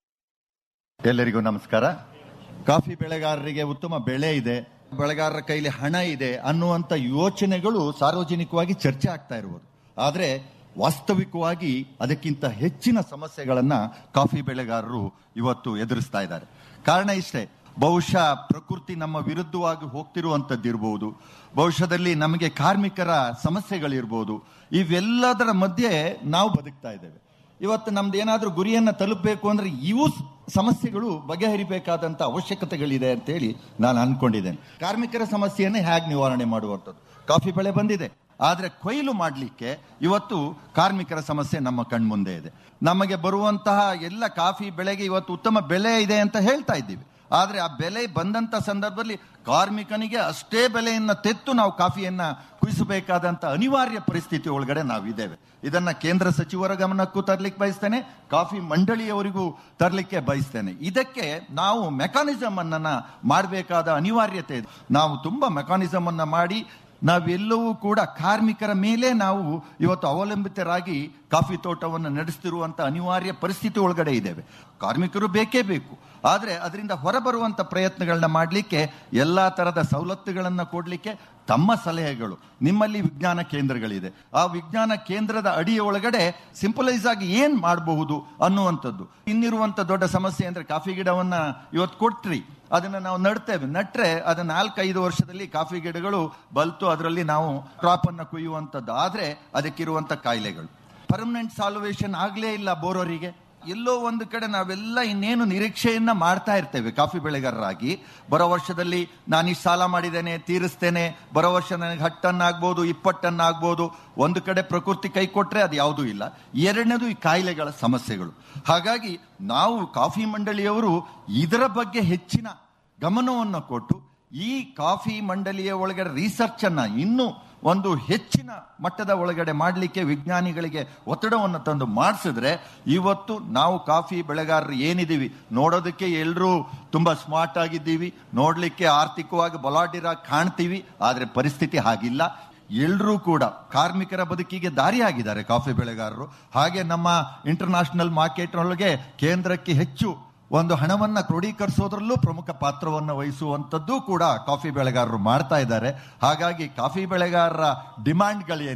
ಎಲ್ಲರಿಗೂ ನಮಸ್ಕಾರ ಕಾಫಿ ಬೆಳೆಗಾರರಿಗೆ ಉತ್ತಮ ಬೆಳೆ ಇದೆ ಬೆಳೆಗಾರರ ಕೈಲಿ ಹಣ ಇದೆ ಅನ್ನುವಂತ ಯೋಚನೆಗಳು ಸಾರ್ವಜನಿಕವಾಗಿ ಚರ್ಚೆ ಆಗ್ತಾ ಇರುವುದು ಆದ್ರೆ ವಾಸ್ತವಿಕವಾಗಿ ಅದಕ್ಕಿಂತ ಹೆಚ್ಚಿನ ಸಮಸ್ಯೆಗಳನ್ನ ಕಾಫಿ ಬೆಳೆಗಾರರು ಇವತ್ತು ಎದುರಿಸ್ತಾ ಇದ್ದಾರೆ ಕಾರಣ ಇಷ್ಟೇ ಬಹುಶಃ ಪ್ರಕೃತಿ ನಮ್ಮ ವಿರುದ್ಧವಾಗಿ ಹೋಗ್ತಿರುವಂತದ್ದಿರಬಹುದು ಭವಿಷ್ಯದಲ್ಲಿ ನಮಗೆ ಕಾರ್ಮಿಕರ ಸಮಸ್ಯೆಗಳಿರ್ಬೋದು ಇವೆಲ್ಲದರ ಮಧ್ಯೆ ನಾವು ಬದುಕ್ತಾ ಇದ್ದೇವೆ ಇವತ್ತು ನಮ್ದು ಏನಾದ್ರೂ ಗುರಿಯನ್ನ ತಲುಪಬೇಕು ಅಂದ್ರೆ ಇವು ಸ್- ಸಮಸ್ಯೆಗಳು ಬಗೆಹರಿಬೇಕಾದಂತ ಅವಶ್ಯಕತೆಗಳಿದೆ ಅಂತೇಳಿ ನಾನು ಅನ್ಕೊಂಡಿದ್ದೇನೆ ಕಾರ್ಮಿಕರ ಸಮಸ್ಯೆಯನ್ನೇ ಹೇಗೆ ನಿವಾರಣೆ ಮಾಡುವಂಥದ್ದು ಕಾಫಿ ಬೆಳೆ ಬಂದಿದೆ ಆದ್ರೆ ಕೊಯ್ಲು ಮಾಡಲಿಕ್ಕೆ ಇವತ್ತು ಕಾರ್ಮಿಕರ ಸಮಸ್ಯೆ ನಮ್ಮ ಕಣ್ಮುಂದೆ ಇದೆ ನಮಗೆ ಬರುವಂತಹ ಎಲ್ಲ ಕಾಫಿ ಬೆಳೆಗೆ ಇವತ್ತು ಉತ್ತಮ ಬೆಲೆ ಇದೆ ಅಂತ ಹೇಳ್ತಾ ಇದ್ದೀವಿ ಆದ್ರೆ ಆ ಬೆಲೆ ಬಂದಂತ ಸಂದರ್ಭದಲ್ಲಿ ಕಾರ್ಮಿಕನಿಗೆ ಅಷ್ಟೇ ಬೆಲೆಯನ್ನ ತೆತ್ತು ನಾವು ಕಾಫಿಯನ್ನ ಕುಯಿಸಬೇಕಾದಂತ ಅನಿವಾರ್ಯ ಪರಿಸ್ಥಿತಿ ಒಳಗಡೆ ನಾವಿದ್ದೇವೆ ಇದನ್ನ ಕೇಂದ್ರ ಸಚಿವರ ಗಮನಕ್ಕೂ ತರ್ಲಿಕ್ಕೆ ಬಯಸ್ತೇನೆ ಕಾಫಿ ಮಂಡಳಿಯವರಿಗೂ ತರಲಿಕ್ಕೆ ಬಯಸ್ತೇನೆ ಇದಕ್ಕೆ ನಾವು ಮೆಕಾನಿಸಮ್ ಅನ್ನ ಮಾಡಬೇಕಾದ ಅನಿವಾರ್ಯತೆ ಇದೆ ನಾವು ತುಂಬಾ ಮೆಕಾನಿಸಮ್ ಅನ್ನ ಮಾಡಿ ನಾವೆಲ್ಲವೂ ಕೂಡ ಕಾರ್ಮಿಕರ ಮೇಲೆ ನಾವು ಇವತ್ತು ಅವಲಂಬಿತರಾಗಿ ಕಾಫಿ ತೋಟವನ್ನು ನಡೆಸ್ತಿರುವಂತ ಅನಿವಾರ್ಯ ಪರಿಸ್ಥಿತಿ ಒಳಗಡೆ ಇದ್ದೇವೆ ಕಾರ್ಮಿಕರು ಬೇಕೇ ಬೇಕು ಆದ್ರೆ ಅದರಿಂದ ಹೊರಬರುವಂತ ಪ್ರಯತ್ನಗಳನ್ನ ಮಾಡಲಿಕ್ಕೆ ಎಲ್ಲಾ ತರದ ಸವಲತ್ತುಗಳನ್ನ ಕೊಡ್ಲಿಕ್ಕೆ ತಮ್ಮ ಸಲಹೆಗಳು ನಿಮ್ಮಲ್ಲಿ ವಿಜ್ಞಾನ ಕೇಂದ್ರಗಳಿದೆ ಆ ವಿಜ್ಞಾನ ಕೇಂದ್ರದ ಅಡಿಯ ಒಳಗಡೆ ಸಿಂಪಲೈಸ್ ಆಗಿ ಏನ್ ಮಾಡಬಹುದು ಅನ್ನುವಂಥದ್ದು ಇನ್ನಿರುವಂತ ದೊಡ್ಡ ಸಮಸ್ಯೆ ಅಂದ್ರೆ ಕಾಫಿ ಗಿಡವನ್ನ ಇವತ್ತು ಕೊಟ್ರಿ ಅದನ್ನ ನಾವು ನಡ್ತೇವೆ ನಟ್ರೆ ಅದ ನಾಲ್ಕೈದು ವರ್ಷದಲ್ಲಿ ಕಾಫಿ ಗಿಡಗಳು ಬಲ್ತು ಅದರಲ್ಲಿ ನಾವು ಕ್ರಾಪ್ ಅನ್ನ ಕುಯ್ಯುವಂಥದ್ದು ಆದ್ರೆ ಅದಕ್ಕಿರುವಂತ ಕಾಯಿಲೆಗಳು ಪರ್ಮನೆಂಟ್ ಸಾಲ್ವೇಷನ್ ಆಗ್ಲೇ ಇಲ್ಲ ಬೋರೋರಿಗೆ ಎಲ್ಲೋ ಒಂದು ಕಡೆ ನಾವೆಲ್ಲ ಇನ್ನೇನು ನಿರೀಕ್ಷೆಯನ್ನ ಮಾಡ್ತಾ ಇರ್ತೇವೆ ಕಾಫಿ ಬೆಳೆಗಾರರಾಗಿ ಬರೋ ವರ್ಷದಲ್ಲಿ ನಾನು ಇಷ್ಟು ಸಾಲ ಮಾಡಿದ್ದೇನೆ ತೀರಿಸ್ತೇನೆ ಬರೋ ವರ್ಷ ನನಗೆ ಹಟ್ಟನ್ನ ಆಗ್ಬೋದು ಇಪ್ಪಟ್ಟನ್ನ ಆಗ್ಬೋದು ಒಂದು ಕಡೆ ಪ್ರಕೃತಿ ಕೈ ಕೊಟ್ರೆ ಅದು ಯಾವುದೂ ಇಲ್ಲ ಎರಡನೇದು ಈ ಕಾಯಿಲೆಗಳ ಸಮಸ್ಯೆಗಳು ಹಾಗಾಗಿ ನಾವು ಕಾಫಿ ಮಂಡಳಿಯವರು ಇದರ ಬಗ್ಗೆ ಹೆಚ್ಚಿನ ಗಮನವನ್ನು ಕೊಟ್ಟು ಈ ಕಾಫಿ ಮಂಡಳಿಯ ಒಳಗಡೆ ರಿಸರ್ಚ್ ಅನ್ನ ಇನ್ನೂ ಒಂದು ಹೆಚ್ಚಿನ ಮಟ್ಟದ ಒಳಗಡೆ ಮಾಡಲಿಕ್ಕೆ ವಿಜ್ಞಾನಿಗಳಿಗೆ ಒತ್ತಡವನ್ನು ತಂದು ಮಾಡಿಸಿದ್ರೆ ಇವತ್ತು ನಾವು ಕಾಫಿ ಬೆಳೆಗಾರರು ಏನಿದ್ದೀವಿ ನೋಡೋದಕ್ಕೆ ಎಲ್ಲರೂ ತುಂಬಾ ಸ್ಮಾರ್ಟ್ ಆಗಿದ್ದೀವಿ ನೋಡ್ಲಿಕ್ಕೆ ಆರ್ಥಿಕವಾಗಿ ಬಲಾಢ್ಯರಾಗಿ ಕಾಣ್ತೀವಿ ಆದ್ರೆ ಪರಿಸ್ಥಿತಿ ಹಾಗಿಲ್ಲ ಎಲ್ಲರೂ ಕೂಡ ಕಾರ್ಮಿಕರ ಬದುಕಿಗೆ ದಾರಿಯಾಗಿದ್ದಾರೆ ಕಾಫಿ ಬೆಳೆಗಾರರು ಹಾಗೆ ನಮ್ಮ ಇಂಟರ್ನ್ಯಾಷನಲ್ ಮಾರ್ಕೆಟ್ ಒಳಗೆ ಕೇಂದ್ರಕ್ಕೆ ಹೆಚ್ಚು ಒಂದು ಹಣವನ್ನ ಕ್ರೋಢೀಕರಿಸೋದ್ರಲ್ಲೂ ಪ್ರಮುಖ ಪಾತ್ರವನ್ನು ವಹಿಸುವಂತದ್ದು ಕೂಡ ಕಾಫಿ ಬೆಳೆಗಾರರು ಮಾಡ್ತಾ ಇದ್ದಾರೆ ಹಾಗಾಗಿ ಕಾಫಿ ಬೆಳೆಗಾರರ ಡಿಮ್ಯಾಂಡ್ಗಳೇನಿದೆ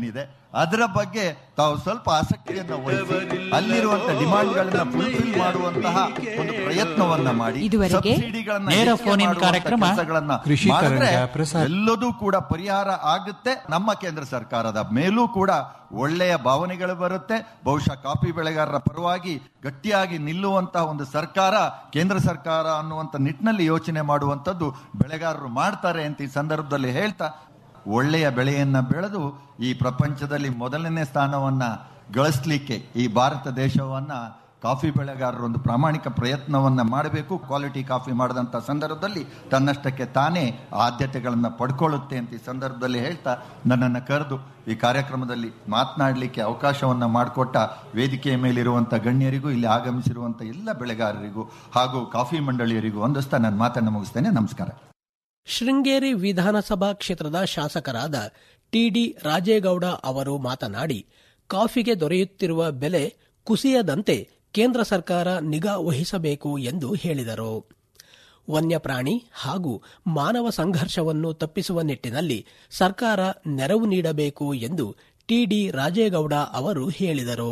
ಅದರ ಬಗ್ಗೆ ತಾವು ಸ್ವಲ್ಪ ಆಸಕ್ತಿಯನ್ನ ವಹಿಸಿ ಅಲ್ಲಿರುವಂತಹ ಡಿಮಾಂಡ್ಗಳನ್ನ ಫುಲ್ಫಿಲ್ ಮಾಡುವಂತಹ ಒಂದು ಪ್ರಯತ್ನವನ್ನ ಮಾಡಿ ಇದುವರೆಗೆ ಸಬ್ಸಿಡಿಗಳನ್ನ ನೇರ ಹೆಚ್ಚಿಗೆ ಫೋನ್ ಇನ್ ಮಾಡುವಂತ ಕಾರ್ಯಕ್ರಮ ಕೆಲಸಗಳನ್ನ ಕೃಷಿ ಮಾಡಿದ್ರೆ ತರಂಗ ಪ್ರಸಾರ. ಎಲ್ಲದೂ ಕೂಡ ಪರಿಹಾರ ಆಗುತ್ತೆ ನಮ್ಮ ಕೇಂದ್ರ ಸರ್ಕಾರದ ಮೇಲೂ ಕೂಡ ಒಳ್ಳೆಯ ಭಾವನೆಗಳು ಬರುತ್ತೆ ಬಹುಶಃ ಕಾಫಿ ಬೆಳೆಗಾರರ ಪರವಾಗಿ ಗಟ್ಟಿಯಾಗಿ ನಿಲ್ಲುವಂತಹ ಒಂದು ಸರ್ಕಾರ ಕೇಂದ್ರ ಸರ್ಕಾರ ಅನ್ನುವಂತ ನಿಟ್ಟಿನಲ್ಲಿ ಯೋಚನೆ ಮಾಡುವಂತದ್ದು ಬೆಳೆಗಾರರು ಮಾಡ್ತಾರೆ ಅಂತ ಈ ಸಂದರ್ಭದಲ್ಲಿ ಹೇಳ್ತಾ ಒಳ್ಳೆಯ ಬೆಳೆಯನ್ನ ಬೆಳೆದು ಈ ಪ್ರಪಂಚದಲ್ಲಿ ಮೊದಲನೇ ಸ್ಥಾನವನ್ನ ಗಳಿಸ್ಲಿಕ್ಕೆ ಈ ಭಾರತ ದೇಶವನ್ನ ಕಾಫಿ ಬೆಳೆಗಾರರು ಒಂದು ಪ್ರಾಮಾಣಿಕ ಪ್ರಯತ್ನವನ್ನ ಮಾಡಬೇಕು ಕ್ವಾಲಿಟಿ ಕಾಫಿ ಮಾಡಿದಂತ ಸಂದರ್ಭದಲ್ಲಿ ತನ್ನಷ್ಟಕ್ಕೆ ತಾನೇ ಆದ್ಯತೆಗಳನ್ನ ಪಡ್ಕೊಳ್ಳುತ್ತೆ ಅಂತ ಈ ಸಂದರ್ಭದಲ್ಲಿ ಹೇಳ್ತಾ ನನ್ನನ್ನು ಕರೆದು ಈ ಕಾರ್ಯಕ್ರಮದಲ್ಲಿ ಮಾತನಾಡಲಿಕ್ಕೆ ಅವಕಾಶವನ್ನ ಮಾಡಿಕೊಟ್ಟ ವೇದಿಕೆಯ ಮೇಲಿರುವಂತ ಗಣ್ಯರಿಗೂ ಇಲ್ಲಿ ಆಗಮಿಸಿರುವಂತ ಎಲ್ಲ ಬೆಳೆಗಾರರಿಗೂ ಹಾಗೂ ಕಾಫಿ ಮಂಡಳಿಯರಿಗೂ ಒಂದಸ್ತಾ ನನ್ನ ಮಾತನ್ನು ಮುಗಿಸ್ತೇನೆ ನಮಸ್ಕಾರ ಶೃಂಗೇರಿ ವಿಧಾನಸಭಾ ಕ್ಷೇತ್ರದ ಶಾಸಕರಾದ ಟಿಡಿ ರಾಜೇಗೌಡ ಅವರು ಮಾತನಾಡಿ ಕಾಫಿಗೆ ದೊರೆಯುತ್ತಿರುವ ಬೆಲೆ ಕುಸಿಯದಂತೆ ಕೇಂದ್ರ ಸರ್ಕಾರ ನಿಗಾ ವಹಿಸಬೇಕು ಎಂದು ಹೇಳಿದರು ವನ್ಯಪ್ರಾಣಿ ಹಾಗೂ ಮಾನವ ಸಂಘರ್ಷವನ್ನು ತಪ್ಪಿಸುವ ನಿಟ್ಟಿನಲ್ಲಿ ಸರ್ಕಾರ ನೆರವು ನೀಡಬೇಕು ಎಂದು ಟಿಡಿ ರಾಜೇಗೌಡ ಅವರು ಹೇಳಿದರು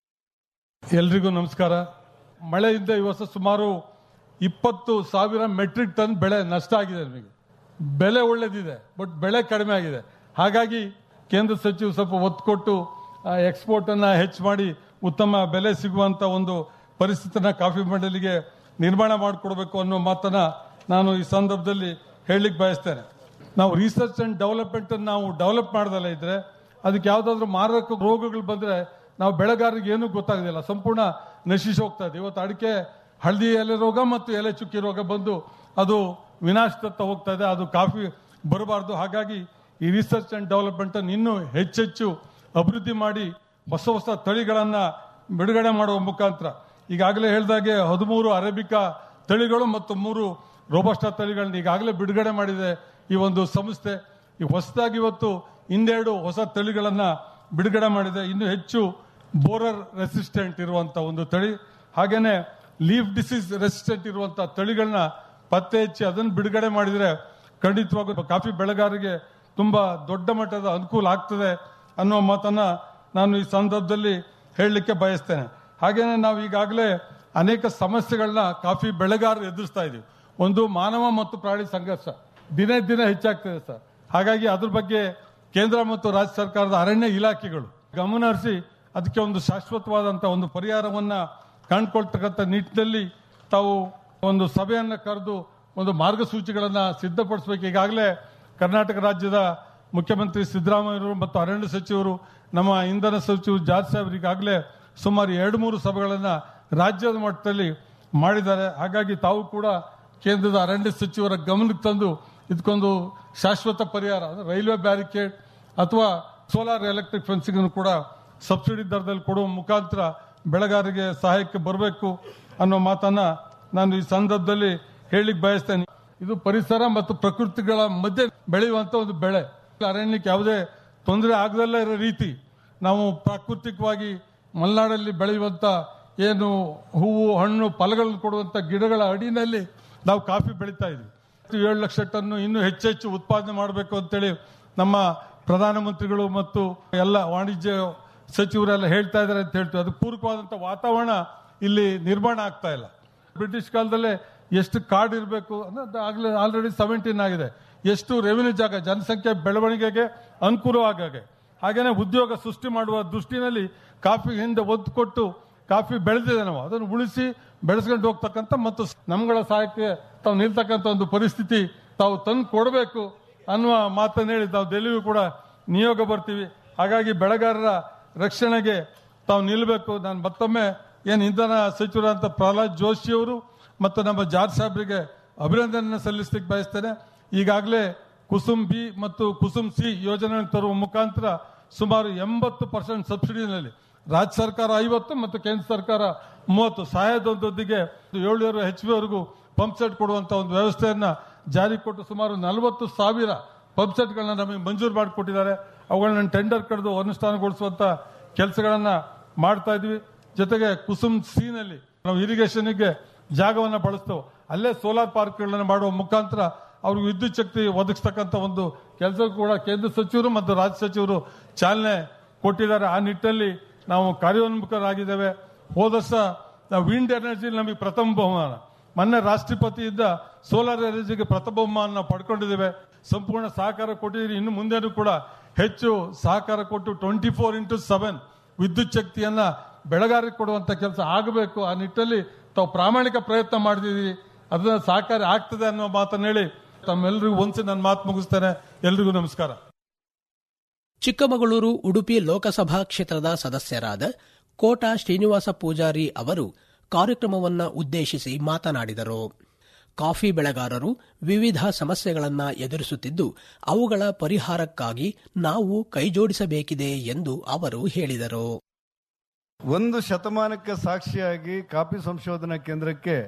ಎಲ್ರಿಗೂ ನಮಸ್ಕಾರ ಮಳೆಯಿಂದ ಈ ವರ್ಷ ಸುಮಾರು ಇಪ್ಪತ್ತು ಸಾವಿರ ಮೆಟ್ರಿಕ್ ಟನ್ ಬೆಳೆ ನಷ್ಟ ಆಗಿದೆ ನಮಗೆ ಬೆಲೆ ಒಳ್ಳೇದಿದೆ ಬಟ್ ಬೆಳೆ ಕಡಿಮೆ ಆಗಿದೆ ಹಾಗಾಗಿ ಕೇಂದ್ರ ಸಚಿವರು ಸ್ವಲ್ಪ ಒತ್ತು ಕೊಟ್ಟು ಎಕ್ಸ್ಪೋರ್ಟ್ ಅನ್ನ ಹೆಚ್ಚು ಮಾಡಿ ಉತ್ತಮ ಬೆಲೆ ಸಿಗುವಂತ ಒಂದು ಪರಿಸ್ಥಿತಿನ ಕಾಫಿ ಮಂಡಲಿಗೆ ನಿರ್ಮಾಣ ಮಾಡಿಕೊಡ್ಬೇಕು ಅನ್ನೋ ಮಾತನ್ನ ನಾನು ಈ ಸಂದರ್ಭದಲ್ಲಿ ಹೇಳಲಿಕ್ಕೆ ಬಯಸ್ತೇನೆ ನಾವು ರಿಸರ್ಚ್ ಅಂಡ್ ಡೆವಲಪ್ಮೆಂಟ್ ನಾವು ಡೆವಲಪ್ ಮಾಡ್ದಲ್ಲ ಇದ್ರೆ ಅದಕ್ಕೆ ಯಾವ್ದಾದ್ರು ಮಾರಕ ರೋಗಗಳು ಬಂದ್ರೆ ನಾವು ಬೆಳೆಗಾರರಿಗೆ ಏನೂ ಗೊತ್ತಾಗೋದಿಲ್ಲ ಸಂಪೂರ್ಣ ನಶಿಸಿ ಹೋಗ್ತಾ ಇದೆ ಇವತ್ತು ಅಡಿಕೆ ಹಳದಿ ಎಲೆ ರೋಗ ಮತ್ತು ಎಲೆ ಚುಕ್ಕಿ ರೋಗ ಬಂದು ಅದು ವಿನಾಶದತ್ತ ಹೋಗ್ತಾ ಇದೆ ಅದು ಕಾಫಿ ಬರಬಾರ್ದು ಹಾಗಾಗಿ ಈ ರಿಸರ್ಚ್ ಅಂಡ್ ಡೆವಲಪ್ಮೆಂಟ್ ಅನ್ನು ಇನ್ನೂ ಹೆಚ್ಚೆಚ್ಚು ಅಭಿವೃದ್ಧಿ ಮಾಡಿ ಹೊಸ ಹೊಸ ತಳಿಗಳನ್ನ ಬಿಡುಗಡೆ ಮಾಡುವ ಮುಖಾಂತರ ಈಗಾಗಲೇ ಹೇಳಿದಾಗೆ ಹದಿಮೂರು ಅರೇಬಿಕಾ ತಳಿಗಳು ಮತ್ತು ಮೂರು ರೋಬಸ್ಟಾ ತಳಿಗಳನ್ನ ಈಗಾಗಲೇ ಬಿಡುಗಡೆ ಮಾಡಿದೆ ಈ ಒಂದು ಸಂಸ್ಥೆ ಈ ಹೊಸದಾಗಿ ಇವತ್ತು ಇನ್ನೆರಡು ಹೊಸ ತಳಿಗಳನ್ನ ಬಿಡುಗಡೆ ಮಾಡಿದೆ ಇನ್ನು ಹೆಚ್ಚು ಬೋರರ್ ರೆಸಿಸ್ಟೆಂಟ್ ಇರುವಂತ ಒಂದು ತಳಿ ಹಾಗೇನೆ ಲೀಫ್ ಡಿಸೀಸ್ ರೆಸಿಸ್ಟೆಂಟ್ ಇರುವಂತ ತಳಿಗಳನ್ನ ಪತ್ತೆ ಹಚ್ಚಿ ಅದನ್ನು ಬಿಡುಗಡೆ ಮಾಡಿದ್ರೆ ಖಂಡಿತವಾಗೂ ಕಾಫಿ ಬೆಳೆಗಾರರಿಗೆ ತುಂಬಾ ದೊಡ್ಡ ಮಟ್ಟದ ಅನುಕೂಲ ಆಗ್ತದೆ ಅನ್ನೋ ಮಾತನ್ನ ನಾನು ಈ ಸಂದರ್ಭದಲ್ಲಿ ಹೇಳಲಿಕ್ಕೆ ಬಯಸ್ತೇನೆ ಹಾಗೇನೆ ನಾವು ಈಗಾಗಲೇ ಅನೇಕ ಸಮಸ್ಯೆಗಳನ್ನ ಕಾಫಿ ಬೆಳೆಗಾರರು ಎದುರಿಸ್ತಾ ಇದೀವಿ ಒಂದು ಮಾನವ ಮತ್ತು ಪ್ರಾಣಿ ಸಂಘರ್ಷ ದಿನೇ ದಿನ ಹೆಚ್ಚಾಗ್ತದೆ ಸರ್ ಹಾಗಾಗಿ ಅದ್ರ ಬಗ್ಗೆ ಕೇಂದ್ರ ಮತ್ತು ರಾಜ್ಯ ಸರ್ಕಾರದ ಅರಣ್ಯ ಇಲಾಖೆಗಳು ಗಮನ ಹರಿಸಿ ಅದಕ್ಕೆ ಒಂದು ಶಾಶ್ವತವಾದಂತ ಒಂದು ಪರಿಹಾರವನ್ನ ಕಂಡುಕೊಳ್ತಕ್ಕಂಥ ನಿಟ್ಟಿನಲ್ಲಿ ತಾವು ಒಂದು ಸಭೆಯನ್ನ ಕರೆದು ಒಂದು ಮಾರ್ಗಸೂಚಿಗಳನ್ನ ಸಿದ್ಧಪಡಿಸಬೇಕು ಈಗಾಗಲೇ ಕರ್ನಾಟಕ ರಾಜ್ಯದ ಮುಖ್ಯಮಂತ್ರಿ ಸಿದ್ದರಾಮಯ್ಯರು ಮತ್ತು ಅರಣ್ಯ ಸಚಿವರು ನಮ್ಮ ಇಂಧನ ಸಚಿವರು ಜಾರ್ಜ್ ಸಾಹೇಬ್ರು ಈಗಾಗಲೇ ಸುಮಾರು ಎರಡು ಮೂರು ಸಭೆಗಳನ್ನ ರಾಜ್ಯದ ಮಟ್ಟದಲ್ಲಿ ಮಾಡಿದ್ದಾರೆ ಹಾಗಾಗಿ ತಾವು ಕೂಡ ಕೇಂದ್ರದ ಅರಣ್ಯ ಸಚಿವರ ಗಮನಕ್ಕೆ ತಂದು ಇದಕ್ಕೊಂದು ಶಾಶ್ವತ ಪರಿಹಾರ ಅಂದ್ರೆ ರೈಲ್ವೆ ಬ್ಯಾರಿಕೇಡ್ ಅಥವಾ ಸೋಲಾರ್ ಎಲೆಕ್ಟ್ರಿಕ್ ಫೆನ್ಸಿಂಗ್ ಕೂಡ ಸಬ್ಸಿಡಿ ದರದಲ್ಲಿ ಕೊಡುವ ಮುಖಾಂತರ ಬೆಳೆಗಾರರಿಗೆ ಸಹಾಯಕ್ಕೆ ಬರಬೇಕು ಅನ್ನೋ ಮಾತನ್ನ ನಾನು ಈ ಸಂದರ್ಭದಲ್ಲಿ ಹೇಳಿಕ್ ಬಯಸ್ತೇನೆ ಇದು ಪರಿಸರ ಮತ್ತು ಪ್ರಕೃತಿಗಳ ಮಧ್ಯೆ ಬೆಳೆಯುವಂತ ಒಂದು ಬೆಳೆ ಅರಣ್ಯಕ್ಕೆ ಯಾವುದೇ ತೊಂದರೆ ಆಗದಲ್ಲೇ ಇರೋ ರೀತಿ ನಾವು ಪ್ರಾಕೃತಿಕವಾಗಿ ಮಲೆನಾಡಲ್ಲಿ ಬೆಳೆಯುವಂತ ಏನು ಹೂವು ಹಣ್ಣು ಫಲಗಳನ್ನು ಕೊಡುವಂತ ಗಿಡಗಳ ಅಡಿನಲ್ಲಿ ನಾವು ಕಾಫಿ ಬೆಳೀತಾ ಇದ್ವಿ ಏಳು ಲಕ್ಷ ಟನ್ನು ಇನ್ನೂ ಹೆಚ್ಚೆಚ್ಚು ಉತ್ಪಾದನೆ ಮಾಡಬೇಕು ಅಂತೇಳಿ ನಮ್ಮ ಪ್ರಧಾನಮಂತ್ರಿಗಳು ಮತ್ತು ಎಲ್ಲ ವಾಣಿಜ್ಯ ಸಚಿವರೆಲ್ಲ ಹೇಳ್ತಾ ಇದ್ದಾರೆ ಅಂತ ಹೇಳ್ತೀವಿ ಅದಕ್ಕೆ ಪೂರಕವಾದಂತ ವಾತಾವರಣ ಇಲ್ಲಿ ನಿರ್ಮಾಣ ಆಗ್ತಾ ಇಲ್ಲ ಬ್ರಿಟಿಷ್ ಕಾಲದಲ್ಲೇ ಎಷ್ಟು ಕಾರ್ಡ್ ಇರಬೇಕು ಅಂದ್ರೆ ಆಗ್ಲೇ ಆಲ್ರೆಡಿ ಸೆವೆಂಟೀನ್ ಆಗಿದೆ ಎಷ್ಟು ರೆವಿನ್ಯೂ ಜಾಗ ಜನಸಂಖ್ಯೆ ಬೆಳವಣಿಗೆಗೆ ಅನುಕೂಲವಾಗಾಗೆ ಹಾಗೇನೆ ಉದ್ಯೋಗ ಸೃಷ್ಟಿ ಮಾಡುವ ದೃಷ್ಟಿನಲ್ಲಿ ಕಾಫಿ ಹಿಂದೆ ಒತ್ತು ಕೊಟ್ಟು ಕಾಫಿ ಬೆಳೆದಿದೆ ನಾವು ಅದನ್ನು ಉಳಿಸಿ ಬೆಳೆಸ್ಕೊಂಡು ಹೋಗ್ತಕ್ಕಂಥ ಮತ್ತು ನಮ್ಗಳ ಸಹಾಯಕ್ಕೆ ತಾವು ನಿಲ್ತಕ್ಕಂಥ ಒಂದು ಪರಿಸ್ಥಿತಿ ತಾವು ತಂದು ಕೊಡಬೇಕು ಅನ್ನುವ ಮಾತನ್ನು ಹೇಳಿ ತಾವು ಡೆಲ್ಲಿಗೂ ಕೂಡ ನಿಯೋಗ ಬರ್ತೀವಿ ಹಾಗಾಗಿ ಬೆಳೆಗಾರರ ರಕ್ಷಣೆಗೆ ತಾವು ನಿಲ್ಲಬೇಕು ನಾನು ಮತ್ತೊಮ್ಮೆ ಏನು ಇಂಧನ ಸಚಿವರಂತ ಪ್ರಹ್ಲಾದ್ ಜೋಶಿ ಅವರು ಮತ್ತು ನಮ್ಮ ಜಾರ್ಜ್ ಸಾಹೇಬ್ರಿಗೆ ಅಭಿನಂದನೆ ಸಲ್ಲಿಸಲಿಕ್ಕೆ ಬಯಸ್ತೇನೆ ಈಗಾಗಲೇ ಕುಸುಮ್ ಬಿ ಮತ್ತು ಕುಸುಮ್ ಸಿ ಯೋಜನೆ ತರುವ ಮುಖಾಂತರ ಸುಮಾರು ಎಂಬತ್ತು ಪರ್ಸೆಂಟ್ ಸಬ್ಸಿಡಿನಲ್ಲಿ ರಾಜ್ಯ ಸರ್ಕಾರ ಐವತ್ತು ಮತ್ತು ಕೇಂದ್ರ ಸರ್ಕಾರ ಮೂವತ್ತು ಸಹಾಯದೊಂದಿಗೆ ಏಳು ಎಚ್ ವರೆಗೂ ಪಂಪ್ ಸೆಟ್ ಕೊಡುವಂತ ಒಂದು ವ್ಯವಸ್ಥೆಯನ್ನ ಜಾರಿ ಕೊಟ್ಟು ಸುಮಾರು ನಲವತ್ತು ಸಾವಿರ ಪಂಪ್ ಸೆಟ್ಗಳನ್ನ ನಮಗೆ ಮಂಜೂರು ಮಾಡಿಕೊಟ್ಟಿದ್ದಾರೆ ಅವುಗಳನ್ನ ಟೆಂಡರ್ ಕರೆದು ಅನುಷ್ಠಾನಗೊಳಿಸುವಂತ ಕೆಲಸಗಳನ್ನ ಮಾಡ್ತಾ ಇದ್ವಿ ಜೊತೆಗೆ ಕುಸುಮ್ ಸಿನಲ್ಲಿ ನಾವು ಇರಿಗೇಷನ್ಗೆ ಜಾಗವನ್ನ ಬಳಸ್ತೇವೆ ಅಲ್ಲೇ ಸೋಲಾರ್ ಪಾರ್ಕ್ಗಳನ್ನು ಮಾಡುವ ಮುಖಾಂತರ ಅವ್ರಿಗೆ ವಿದ್ಯುತ್ ಶಕ್ತಿ ಒದಗಿಸ್ತಕ್ಕಂಥ ಒಂದು ಕೆಲಸ ಕೂಡ ಕೇಂದ್ರ ಸಚಿವರು ಮತ್ತು ರಾಜ್ಯ ಸಚಿವರು ಚಾಲನೆ ಕೊಟ್ಟಿದ್ದಾರೆ ಆ ನಿಟ್ಟಿನಲ್ಲಿ ನಾವು ಕಾರ್ಯೋನ್ಮುಖರಾಗಿದ್ದೇವೆ ಹೋದ ವರ್ಷ ನಾವು ವಿಂಡ್ ಎನರ್ಜಿ ನಮಗೆ ಪ್ರಥಮ ಬಹುಮಾನ ಮೊನ್ನೆ ರಾಷ್ಟ್ರಪತಿ ಇದ್ದ ಸೋಲಾರ್ ಎನರ್ಜಿಗೆ ಪ್ರಥಮ ಬಹುಮಾನ ನಾವು ಪಡ್ಕೊಂಡಿದ್ದೇವೆ ಸಂಪೂರ್ಣ ಸಹಕಾರ ಕೊಟ್ಟಿದ್ದೀರಿ ಇನ್ನು ಮುಂದೆನೂ ಕೂಡ ಹೆಚ್ಚು ಸಹಕಾರ ಕೊಟ್ಟು ಟ್ವೆಂಟಿ ಫೋರ್ ಇಂಟು ಸೆವೆನ್ ವಿದ್ಯುತ್ ಶಕ್ತಿಯನ್ನ ಬೆಳಗಾರಿಗೆ ಕೊಡುವಂತ ಕೆಲಸ ಆಗಬೇಕು ಆ ನಿಟ್ಟಿನಲ್ಲಿ ತಾವು ಪ್ರಾಮಾಣಿಕ ಪ್ರಯತ್ನ ಮಾಡಿದಿರಿ ಅದನ್ನ ಸಹಕಾರಿ ಆಗ್ತದೆ ಅನ್ನೋ ಮಾತನ್ನ ಹೇಳಿ ತಮ್ಮೆಲ್ಲರಿಗೂ ಒಂದ್ಸಿ ನನ್ನ ಮಾತು ಮುಗಿಸ್ತೇನೆ ಎಲ್ರಿಗೂ ನಮಸ್ಕಾರ ಚಿಕ್ಕಮಗಳೂರು ಉಡುಪಿ ಲೋಕಸಭಾ ಕ್ಷೇತ್ರದ ಸದಸ್ಯರಾದ ಕೋಟಾ ಶ್ರೀನಿವಾಸ ಪೂಜಾರಿ ಅವರು ಕಾರ್ಯಕ್ರಮವನ್ನ ಉದ್ದೇಶಿಸಿ ಮಾತನಾಡಿದರು ಕಾಫಿ ಬೆಳೆಗಾರರು ವಿವಿಧ ಸಮಸ್ಯೆಗಳನ್ನ ಎದುರಿಸುತ್ತಿದ್ದು ಅವುಗಳ ಪರಿಹಾರಕ್ಕಾಗಿ ನಾವು ಕೈಜೋಡಿಸಬೇಕಿದೆ ಎಂದು ಅವರು ಹೇಳಿದರು ಒಂದು ಶತಮಾನಕ್ಕೆ ಸಾಕ್ಷಿಯಾಗಿ ಕಾಫಿ ಸಂಶೋಧನಾ ಕೇಂದ್ರಕ್ಕೆ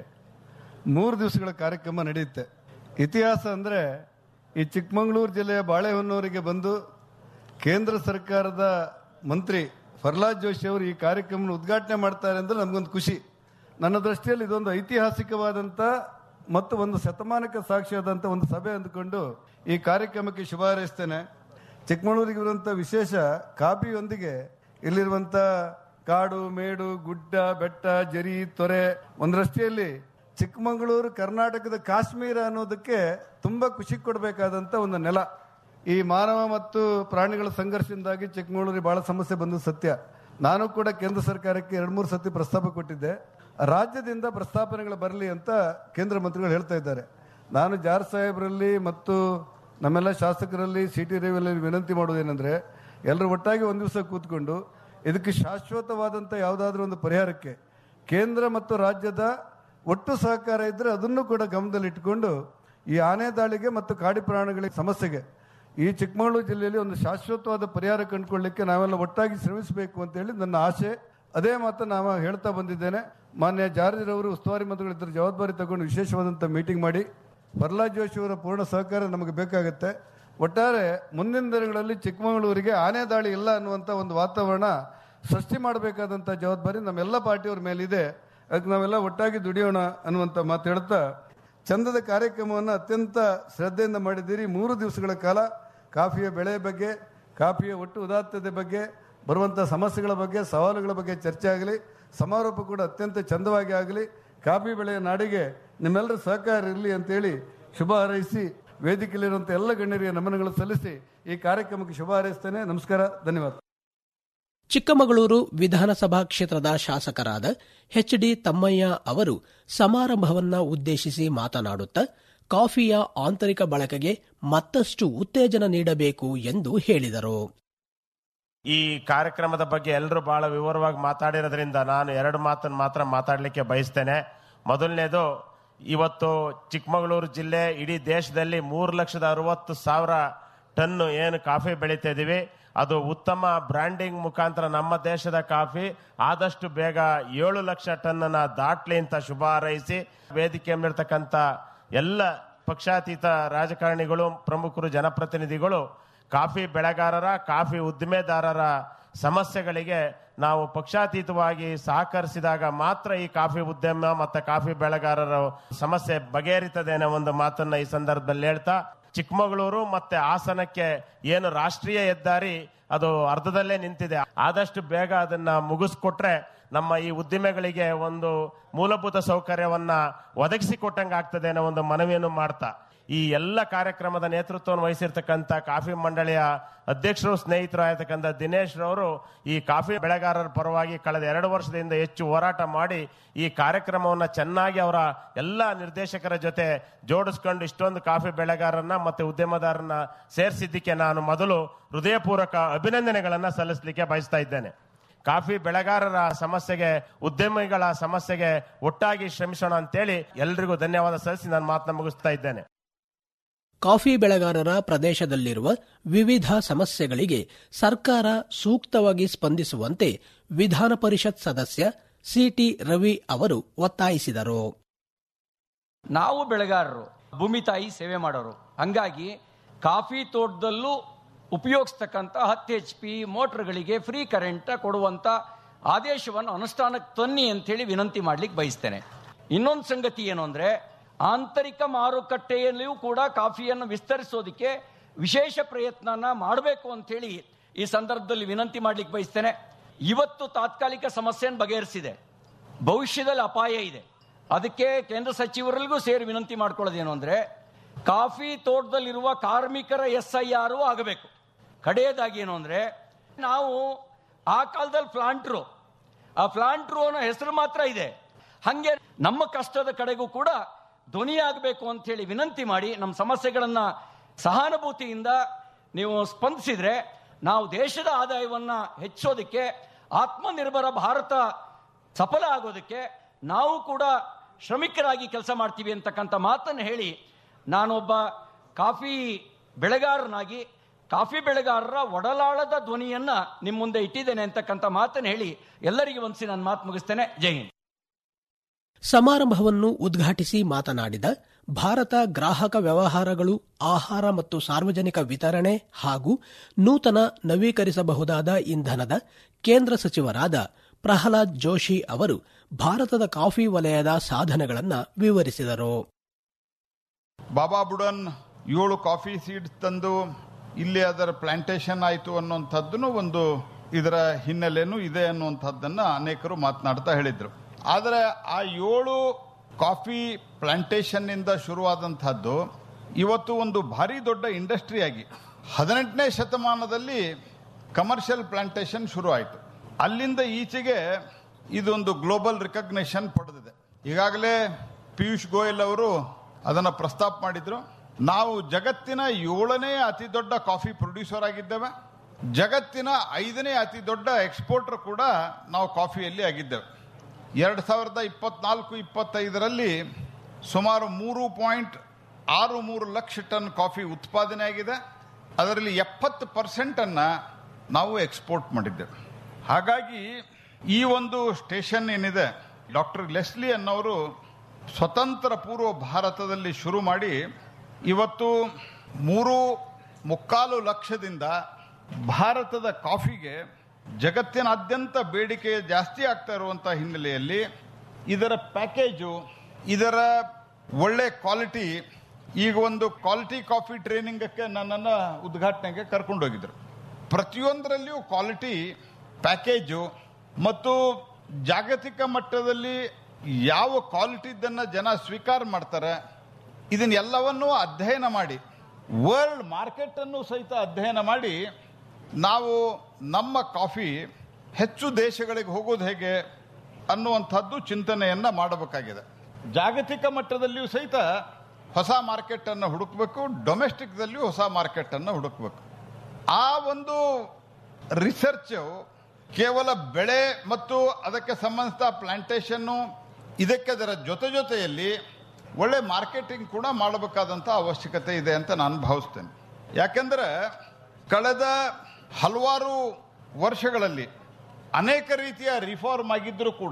ಮೂರು ದಿವಸಗಳ ಕಾರ್ಯಕ್ರಮ ನಡೆಯುತ್ತೆ ಇತಿಹಾಸ ಅಂದರೆ ಈ ಚಿಕ್ಕಮಗಳೂರು ಜಿಲ್ಲೆಯ ಬಾಳೆಹೊನ್ನೂರಿಗೆ ಬಂದು ಕೇಂದ್ರ ಸರ್ಕಾರದ ಮಂತ್ರಿ ಪ್ರಹ್ಲಾದ್ ಜೋಶಿ ಅವರು ಈ ಕಾರ್ಯಕ್ರಮ ಉದ್ಘಾಟನೆ ಮಾಡ್ತಾರೆ ಅಂದ್ರೆ ನಮಗೊಂದು ಖುಷಿ ನನ್ನ ದೃಷ್ಟಿಯಲ್ಲಿ ಇದೊಂದು ಐತಿಹಾಸಿಕವಾದಂಥ ಮತ್ತು ಒಂದು ಶತಮಾನಕ್ಕೆ ಸಾಕ್ಷಿಯಾದಂಥ ಒಂದು ಸಭೆ ಅಂದುಕೊಂಡು ಈ ಕಾರ್ಯಕ್ರಮಕ್ಕೆ ಶುಭ ಹಾರೈಸ್ತೇನೆ ಚಿಕ್ಕಮಗಳೂರಿಗೆ ಇರುವಂಥ ವಿಶೇಷ ಕಾಫಿಯೊಂದಿಗೆ ಇಲ್ಲಿರುವಂಥ ಕಾಡು ಮೇಡು ಗುಡ್ಡ ಬೆಟ್ಟ ಜರಿ ತೊರೆ ಒಂದರಷ್ಟಿಯಲ್ಲಿ ಚಿಕ್ಕಮಗಳೂರು ಕರ್ನಾಟಕದ ಕಾಶ್ಮೀರ ಅನ್ನೋದಕ್ಕೆ ತುಂಬಾ ಖುಷಿ ಕೊಡಬೇಕಾದಂತ ಒಂದು ನೆಲ ಈ ಮಾನವ ಮತ್ತು ಪ್ರಾಣಿಗಳ ಸಂಘರ್ಷದಿಂದಾಗಿ ಚಿಕ್ಕಮಗಳೂರಿಗೆ ಬಹಳ ಸಮಸ್ಯೆ ಬಂದು ಸತ್ಯ ನಾನು ಕೂಡ ಕೇಂದ್ರ ಸರ್ಕಾರಕ್ಕೆ ಎರಡು ಮೂರು ಸತಿ ಪ್ರಸ್ತಾಪ ಕೊಟ್ಟಿದ್ದೆ ರಾಜ್ಯದಿಂದ ಪ್ರಸ್ತಾಪನೆಗಳು ಬರಲಿ ಅಂತ ಕೇಂದ್ರ ಮಂತ್ರಿಗಳು ಹೇಳ್ತಾ ಇದ್ದಾರೆ ನಾನು ಜಾರ್ ಸಾಹೇಬರಲ್ಲಿ ಮತ್ತು ನಮ್ಮೆಲ್ಲ ಶಾಸಕರಲ್ಲಿ ಸಿ ಟಿ ರವಿಯಲ್ಲಿ ವಿನಂತಿ ಮಾಡೋದೇನೆಂದ್ರೆ ಎಲ್ಲರೂ ಒಟ್ಟಾಗಿ ಒಂದು ದಿವಸ ಕೂತ್ಕೊಂಡು ಇದಕ್ಕೆ ಶಾಶ್ವತವಾದಂಥ ಯಾವುದಾದ್ರೂ ಒಂದು ಪರಿಹಾರಕ್ಕೆ ಕೇಂದ್ರ ಮತ್ತು ರಾಜ್ಯದ ಒಟ್ಟು ಸಹಕಾರ ಇದ್ದರೆ ಅದನ್ನು ಕೂಡ ಗಮನದಲ್ಲಿಟ್ಟುಕೊಂಡು ಈ ಆನೆ ದಾಳಿಗೆ ಮತ್ತು ಕಾಡಿ ಪ್ರಾಣಿಗಳಿಗೆ ಸಮಸ್ಯೆಗೆ ಈ ಚಿಕ್ಕಮಗಳೂರು ಜಿಲ್ಲೆಯಲ್ಲಿ ಒಂದು ಶಾಶ್ವತವಾದ ಪರಿಹಾರ ಕಂಡುಕೊಳ್ಳಿಕ್ಕೆ ನಾವೆಲ್ಲ ಒಟ್ಟಾಗಿ ಶ್ರಮಿಸಬೇಕು ಅಂತ ಹೇಳಿ ನನ್ನ ಆಸೆ ಅದೇ ಮಾತು ನಾವು ಹೇಳ್ತಾ ಬಂದಿದ್ದೇನೆ ಮಾನ್ಯ ಜಾರ್ಜಿರವರು ಉಸ್ತುವಾರಿ ಮಂತ್ರಿಗಳಿದ್ದರು ಜವಾಬ್ದಾರಿ ತಗೊಂಡು ವಿಶೇಷವಾದಂಥ ಮೀಟಿಂಗ್ ಮಾಡಿ ಪ್ರಹ್ಲಾದ್ ಜೋಶಿ ಅವರ ಪೂರ್ಣ ಸಹಕಾರ ನಮಗೆ ಬೇಕಾಗುತ್ತೆ ಒಟ್ಟಾರೆ ಮುಂದಿನ ದಿನಗಳಲ್ಲಿ ಚಿಕ್ಕಮಗಳೂರಿಗೆ ಆನೆ ದಾಳಿ ಇಲ್ಲ ಅನ್ನುವಂಥ ಒಂದು ವಾತಾವರಣ ಸೃಷ್ಟಿ ಮಾಡಬೇಕಾದಂಥ ಜವಾಬ್ದಾರಿ ನಮ್ಮೆಲ್ಲ ಪಾರ್ಟಿಯವ್ರ ಮೇಲಿದೆ ಅದಕ್ಕೆ ನಾವೆಲ್ಲ ಒಟ್ಟಾಗಿ ದುಡಿಯೋಣ ಅನ್ನುವಂಥ ಮಾತು ಹೇಳ್ತಾ ಚಂದದ ಕಾರ್ಯಕ್ರಮವನ್ನು ಅತ್ಯಂತ ಶ್ರದ್ಧೆಯಿಂದ ಮಾಡಿದ್ದೀರಿ ಮೂರು ದಿವಸಗಳ ಕಾಲ ಕಾಫಿಯ ಬೆಳೆ ಬಗ್ಗೆ ಕಾಫಿಯ ಒಟ್ಟು ಉದಾತ್ತತೆ ಬಗ್ಗೆ ಬರುವಂಥ ಸಮಸ್ಯೆಗಳ ಬಗ್ಗೆ ಸವಾಲುಗಳ ಬಗ್ಗೆ ಚರ್ಚೆ ಆಗಲಿ ಸಮಾರೋಪ ಕೂಡ ಅತ್ಯಂತ ಚಂದವಾಗಿ ಆಗಲಿ ಕಾಫಿ ಬೆಳೆಯ ನಾಡಿಗೆ ನಿಮ್ಮೆಲ್ಲರ ಸಹಕಾರ ಇರಲಿ ಅಂತೇಳಿ ಶುಭ ಹಾರೈಸಿ ವೇದಿಕೆಯಲ್ಲಿರುವಂಥ ಎಲ್ಲ ಗಣ್ಯರಿಗೆ ನಮನಗಳು ಸಲ್ಲಿಸಿ ಈ ಕಾರ್ಯಕ್ರಮಕ್ಕೆ ಶುಭ ಹಾರೈಸ್ತೇನೆ ನಮಸ್ಕಾರ ಧನ್ಯವಾದ ಚಿಕ್ಕಮಗಳೂರು ವಿಧಾನಸಭಾ ಕ್ಷೇತ್ರದ ಶಾಸಕರಾದ ಎಚ್ ಡಿ ತಮ್ಮಯ್ಯ ಅವರು ಸಮಾರಂಭವನ್ನ ಉದ್ದೇಶಿಸಿ ಮಾತನಾಡುತ್ತಾ ಕಾಫಿಯ ಆಂತರಿಕ ಬಳಕೆಗೆ ಮತ್ತಷ್ಟು ಉತ್ತೇಜನ ನೀಡಬೇಕು ಎಂದು ಹೇಳಿದರು ಈ ಕಾರ್ಯಕ್ರಮದ ಬಗ್ಗೆ ಎಲ್ಲರೂ ಬಹಳ ವಿವರವಾಗಿ ಮಾತಾಡಿರೋದ್ರಿಂದ ನಾನು ಎರಡು ಮಾತನ್ನು ಮಾತ್ರ ಮಾತಾಡಲಿಕ್ಕೆ ಬಯಸ್ತೇನೆ ಮೊದಲನೇದು ಇವತ್ತು ಚಿಕ್ಕಮಗಳೂರು ಜಿಲ್ಲೆ ಇಡೀ ದೇಶದಲ್ಲಿ ಮೂರು ಲಕ್ಷದ ಅರವತ್ತು ಸಾವಿರ ಟನ್ ಏನು ಕಾಫಿ ಬೆಳೀತಾ ಇದೀವಿ ಅದು ಉತ್ತಮ ಬ್ರ್ಯಾಂಡಿಂಗ್ ಮುಖಾಂತರ ನಮ್ಮ ದೇಶದ ಕಾಫಿ ಆದಷ್ಟು ಬೇಗ ಏಳು ಲಕ್ಷ ಟನ್ ಅನ್ನ ದಾಟ್ಲಿ ಅಂತ ಶುಭ ಹಾರೈಸಿ ವೇದಿಕೆಯಲ್ಲಿರ್ತಕ್ಕಂಥ ಎಲ್ಲ ಪಕ್ಷಾತೀತ ರಾಜಕಾರಣಿಗಳು ಪ್ರಮುಖರು ಜನಪ್ರತಿನಿಧಿಗಳು ಕಾಫಿ ಬೆಳೆಗಾರರ ಕಾಫಿ ಉದ್ದಿಮೆದಾರರ ಸಮಸ್ಯೆಗಳಿಗೆ ನಾವು ಪಕ್ಷಾತೀತವಾಗಿ ಸಹಕರಿಸಿದಾಗ ಮಾತ್ರ ಈ ಕಾಫಿ ಉದ್ಯಮ ಮತ್ತೆ ಕಾಫಿ ಬೆಳೆಗಾರರ ಸಮಸ್ಯೆ ಬಗೆಹರಿತದೆ ಅನ್ನೋ ಒಂದು ಮಾತನ್ನ ಈ ಸಂದರ್ಭದಲ್ಲಿ ಹೇಳ್ತಾ ಚಿಕ್ಕಮಗಳೂರು ಮತ್ತೆ ಹಾಸನಕ್ಕೆ ಏನು ರಾಷ್ಟ್ರೀಯ ಹೆದ್ದಾರಿ ಅದು ಅರ್ಧದಲ್ಲೇ ನಿಂತಿದೆ ಆದಷ್ಟು ಬೇಗ ಅದನ್ನ ಮುಗಿಸ್ಕೊಟ್ರೆ ನಮ್ಮ ಈ ಉದ್ದಿಮೆಗಳಿಗೆ ಒಂದು ಮೂಲಭೂತ ಸೌಕರ್ಯವನ್ನ ಒದಗಿಸಿಕೊಟ್ಟಂಗೆ ಆಗ್ತದೆ ಅನ್ನೋ ಒಂದು ಮನವಿಯನ್ನು ಮಾಡ್ತಾ ಈ ಎಲ್ಲ ಕಾರ್ಯಕ್ರಮದ ನೇತೃತ್ವವನ್ನು ವಹಿಸಿರ್ತಕ್ಕಂಥ ಕಾಫಿ ಮಂಡಳಿಯ ಅಧ್ಯಕ್ಷರು ಸ್ನೇಹಿತರು ಆಗಿರ್ತಕ್ಕಂಥ ದಿನೇಶ್ ರವರು ಈ ಕಾಫಿ ಬೆಳೆಗಾರರ ಪರವಾಗಿ ಕಳೆದ ಎರಡು ವರ್ಷದಿಂದ ಹೆಚ್ಚು ಹೋರಾಟ ಮಾಡಿ ಈ ಕಾರ್ಯಕ್ರಮವನ್ನು ಚೆನ್ನಾಗಿ ಅವರ ಎಲ್ಲ ನಿರ್ದೇಶಕರ ಜೊತೆ ಜೋಡಿಸ್ಕೊಂಡು ಇಷ್ಟೊಂದು ಕಾಫಿ ಬೆಳೆಗಾರರನ್ನ ಮತ್ತೆ ಉದ್ಯಮದಾರರನ್ನ ಸೇರಿಸಿದ್ದಕ್ಕೆ ನಾನು ಮೊದಲು ಹೃದಯಪೂರ್ವಕ ಅಭಿನಂದನೆಗಳನ್ನ ಸಲ್ಲಿಸಲಿಕ್ಕೆ ಬಯಸ್ತಾ ಇದ್ದೇನೆ ಕಾಫಿ ಬೆಳೆಗಾರರ ಸಮಸ್ಯೆಗೆ ಉದ್ಯಮಿಗಳ ಸಮಸ್ಯೆಗೆ ಒಟ್ಟಾಗಿ ಶ್ರಮಿಸೋಣ ಅಂತೇಳಿ ಎಲ್ರಿಗೂ ಧನ್ಯವಾದ ಸಲ್ಲಿಸಿ ನಾನು ಮಾತನ್ನ ಮುಗಿಸ್ತಾ ಇದ್ದೇನೆ ಕಾಫಿ ಬೆಳೆಗಾರರ ಪ್ರದೇಶದಲ್ಲಿರುವ ವಿವಿಧ ಸಮಸ್ಯೆಗಳಿಗೆ ಸರ್ಕಾರ ಸೂಕ್ತವಾಗಿ ಸ್ಪಂದಿಸುವಂತೆ ವಿಧಾನ ಪರಿಷತ್ ಸದಸ್ಯ ಸಿಟಿ ರವಿ ಅವರು ಒತ್ತಾಯಿಸಿದರು ನಾವು ಬೆಳೆಗಾರರು ಭೂಮಿ ತಾಯಿ ಸೇವೆ ಮಾಡೋರು ಹಂಗಾಗಿ ಕಾಫಿ ತೋಟದಲ್ಲೂ ಉಪಯೋಗಿಸ್ತಕ್ಕಂಥ ಹತ್ತು ಎಚ್ ಪಿ ಮೋಟರ್ಗಳಿಗೆ ಫ್ರೀ ಕರೆಂಟ್ ಕೊಡುವಂತ ಆದೇಶವನ್ನು ಅನುಷ್ಠಾನಕ್ಕೆ ತನ್ನಿ ಅಂತೇಳಿ ವಿನಂತಿ ಮಾಡ್ಲಿಕ್ಕೆ ಬಯಸ್ತೇನೆ ಇನ್ನೊಂದು ಸಂಗತಿ ಏನು ಅಂದ್ರೆ ಆಂತರಿಕ ಮಾರುಕಟ್ಟೆಯಲ್ಲಿಯೂ ಕೂಡ ಕಾಫಿಯನ್ನು ವಿಸ್ತರಿಸೋದಕ್ಕೆ ವಿಶೇಷ ಪ್ರಯತ್ನನ ಮಾಡಬೇಕು ಅಂತೇಳಿ ಈ ಸಂದರ್ಭದಲ್ಲಿ ವಿನಂತಿ ಮಾಡ್ಲಿಕ್ಕೆ ಬಯಸ್ತೇನೆ ಇವತ್ತು ತಾತ್ಕಾಲಿಕ ಸಮಸ್ಯೆಯನ್ನು ಬಗೆಹರಿಸಿದೆ ಭವಿಷ್ಯದಲ್ಲಿ ಅಪಾಯ ಇದೆ ಅದಕ್ಕೆ ಕೇಂದ್ರ ಸಚಿವರಿಗೂ ಸೇರಿ ವಿನಂತಿ ಮಾಡ್ಕೊಳ್ಳೋದೇನು ಅಂದ್ರೆ ಕಾಫಿ ತೋಟದಲ್ಲಿರುವ ಕಾರ್ಮಿಕರ ಎಸ್ ಐ ಆರ್ ಆಗಬೇಕು ಕಡೆಯದಾಗಿ ಏನು ಅಂದ್ರೆ ನಾವು ಆ ಕಾಲದಲ್ಲಿ ಪ್ಲಾಂಟ್ರು ಆ ಪ್ಲಾಂಟ್ರು ಅನ್ನೋ ಹೆಸರು ಮಾತ್ರ ಇದೆ ಹಂಗೆ ನಮ್ಮ ಕಷ್ಟದ ಕಡೆಗೂ ಕೂಡ ಧ್ವನಿಯಾಗಬೇಕು ಅಂತ ಹೇಳಿ ವಿನಂತಿ ಮಾಡಿ ನಮ್ಮ ಸಮಸ್ಯೆಗಳನ್ನ ಸಹಾನುಭೂತಿಯಿಂದ ನೀವು ಸ್ಪಂದಿಸಿದ್ರೆ ನಾವು ದೇಶದ ಆದಾಯವನ್ನ ಹೆಚ್ಚೋದಕ್ಕೆ ಆತ್ಮನಿರ್ಭರ ಭಾರತ ಸಫಲ ಆಗೋದಕ್ಕೆ ನಾವು ಕೂಡ ಶ್ರಮಿಕರಾಗಿ ಕೆಲಸ ಮಾಡ್ತೀವಿ ಅಂತಕ್ಕಂಥ ಮಾತನ್ನು ಹೇಳಿ ನಾನೊಬ್ಬ ಕಾಫಿ ಬೆಳೆಗಾರನಾಗಿ ಕಾಫಿ ಬೆಳೆಗಾರರ ಒಡಲಾಳದ ಧ್ವನಿಯನ್ನ ನಿಮ್ಮ ಮುಂದೆ ಇಟ್ಟಿದ್ದೇನೆ ಅಂತಕ್ಕಂಥ ಮಾತನ್ನು ಹೇಳಿ ಎಲ್ಲರಿಗೂ ಒಂದ್ಸಿ ನಾನು ಮಾತು ಮುಗಿಸ್ತೇನೆ ಜೈ ಹಿಂದ್ ಸಮಾರಂಭವನ್ನು ಉದ್ಘಾಟಿಸಿ ಮಾತನಾಡಿದ ಭಾರತ ಗ್ರಾಹಕ ವ್ಯವಹಾರಗಳು ಆಹಾರ ಮತ್ತು ಸಾರ್ವಜನಿಕ ವಿತರಣೆ ಹಾಗೂ ನೂತನ ನವೀಕರಿಸಬಹುದಾದ ಇಂಧನದ ಕೇಂದ್ರ ಸಚಿವರಾದ ಪ್ರಹ್ಲಾದ್ ಜೋಶಿ ಅವರು ಭಾರತದ ಕಾಫಿ ವಲಯದ ಸಾಧನೆಗಳನ್ನು ವಿವರಿಸಿದರು ಬಾಬಾ ಬುಡನ್ ಏಳು ಕಾಫಿ ಸೀಡ್ಸ್ ತಂದು ಇಲ್ಲಿ ಅದರ ಪ್ಲಾಂಟೇಶನ್ ಆಯಿತು ಅನ್ನುವಂಥದ್ದನ್ನು ಒಂದು ಇದರ ಹಿನ್ನೆಲೆನೂ ಇದೆ ಅನ್ನುವಂಥದ್ದನ್ನು ಅನೇಕರು ಮಾತನಾಡ್ತಾ ಹೇಳಿದರು ಆದರೆ ಆ ಏಳು ಕಾಫಿ ಪ್ಲಾಂಟೇಶನ್ನಿಂದ ಶುರುವಾದಂಥದ್ದು ಇವತ್ತು ಒಂದು ಭಾರಿ ದೊಡ್ಡ ಇಂಡಸ್ಟ್ರಿ ಆಗಿ ಹದಿನೆಂಟನೇ ಶತಮಾನದಲ್ಲಿ ಕಮರ್ಷಿಯಲ್ ಪ್ಲಾಂಟೇಶನ್ ಶುರು ಆಯಿತು ಅಲ್ಲಿಂದ ಈಚೆಗೆ ಇದೊಂದು ಗ್ಲೋಬಲ್ ರಿಕಗ್ನೇಷನ್ ಪಡೆದಿದೆ ಈಗಾಗಲೇ ಪಿಯೂಷ್ ಗೋಯಲ್ ಅವರು ಅದನ್ನು ಪ್ರಸ್ತಾಪ ಮಾಡಿದ್ರು ನಾವು ಜಗತ್ತಿನ ಏಳನೇ ಅತಿ ದೊಡ್ಡ ಕಾಫಿ ಪ್ರೊಡ್ಯೂಸರ್ ಆಗಿದ್ದೇವೆ ಜಗತ್ತಿನ ಐದನೇ ಅತಿ ದೊಡ್ಡ ಎಕ್ಸ್ಪೋರ್ಟರ್ ಕೂಡ ನಾವು ಕಾಫಿಯಲ್ಲಿ ಆಗಿದ್ದೇವೆ ಎರಡು ಸಾವಿರದ ಇಪ್ಪತ್ನಾಲ್ಕು ಇಪ್ಪತ್ತೈದರಲ್ಲಿ ಸುಮಾರು ಮೂರು ಪಾಯಿಂಟ್ ಆರು ಮೂರು ಲಕ್ಷ ಟನ್ ಕಾಫಿ ಉತ್ಪಾದನೆ ಆಗಿದೆ ಅದರಲ್ಲಿ ಎಪ್ಪತ್ತು ಪರ್ಸೆಂಟನ್ನು ನಾವು ಎಕ್ಸ್ಪೋರ್ಟ್ ಮಾಡಿದ್ದೇವೆ ಹಾಗಾಗಿ ಈ ಒಂದು ಸ್ಟೇಷನ್ ಏನಿದೆ ಡಾಕ್ಟರ್ ಲೆಸ್ಲಿ ಅನ್ನೋರು ಸ್ವತಂತ್ರ ಪೂರ್ವ ಭಾರತದಲ್ಲಿ ಶುರು ಮಾಡಿ ಇವತ್ತು ಮೂರು ಮುಕ್ಕಾಲು ಲಕ್ಷದಿಂದ ಭಾರತದ ಕಾಫಿಗೆ ಜಗತ್ತಿನಾದ್ಯಂತ ಬೇಡಿಕೆ ಜಾಸ್ತಿ ಆಗ್ತಾ ಇರುವಂಥ ಹಿನ್ನೆಲೆಯಲ್ಲಿ ಇದರ ಪ್ಯಾಕೇಜು ಇದರ ಒಳ್ಳೆ ಕ್ವಾಲಿಟಿ ಈಗ ಒಂದು ಕ್ವಾಲಿಟಿ ಕಾಫಿ ಟ್ರೈನಿಂಗಕ್ಕೆ ನನ್ನನ್ನು ಉದ್ಘಾಟನೆಗೆ ಕರ್ಕೊಂಡೋಗಿದ್ರು ಪ್ರತಿಯೊಂದರಲ್ಲಿಯೂ ಕ್ವಾಲಿಟಿ ಪ್ಯಾಕೇಜು ಮತ್ತು ಜಾಗತಿಕ ಮಟ್ಟದಲ್ಲಿ ಯಾವ ಕ್ವಾಲಿಟಿದ್ದನ್ನು ಜನ ಸ್ವೀಕಾರ ಮಾಡ್ತಾರೆ ಇದನ್ನೆಲ್ಲವನ್ನೂ ಅಧ್ಯಯನ ಮಾಡಿ ವರ್ಲ್ಡ್ ಮಾರ್ಕೆಟನ್ನು ಸಹಿತ ಅಧ್ಯಯನ ಮಾಡಿ ನಾವು ನಮ್ಮ ಕಾಫಿ ಹೆಚ್ಚು ದೇಶಗಳಿಗೆ ಹೋಗೋದು ಹೇಗೆ ಅನ್ನುವಂಥದ್ದು ಚಿಂತನೆಯನ್ನು ಮಾಡಬೇಕಾಗಿದೆ ಜಾಗತಿಕ ಮಟ್ಟದಲ್ಲಿಯೂ ಸಹಿತ ಹೊಸ ಮಾರ್ಕೆಟನ್ನು ಹುಡುಕಬೇಕು ಡೊಮೆಸ್ಟಿಕ್ದಲ್ಲಿಯೂ ಹೊಸ ಮಾರ್ಕೆಟನ್ನು ಹುಡುಕಬೇಕು ಆ ಒಂದು ರಿಸರ್ಚು ಕೇವಲ ಬೆಳೆ ಮತ್ತು ಅದಕ್ಕೆ ಸಂಬಂಧಿಸಿದ ಪ್ಲಾಂಟೇಶನ್ನು ಇದಕ್ಕೆ ಅದರ ಜೊತೆ ಜೊತೆಯಲ್ಲಿ ಒಳ್ಳೆ ಮಾರ್ಕೆಟಿಂಗ್ ಕೂಡ ಮಾಡಬೇಕಾದಂಥ ಅವಶ್ಯಕತೆ ಇದೆ ಅಂತ ನಾನು ಭಾವಿಸ್ತೇನೆ ಯಾಕೆಂದರೆ ಕಳೆದ ಹಲವಾರು ವರ್ಷಗಳಲ್ಲಿ ಅನೇಕ ರೀತಿಯ ರಿಫಾರ್ಮ್ ಆಗಿದ್ದರೂ ಕೂಡ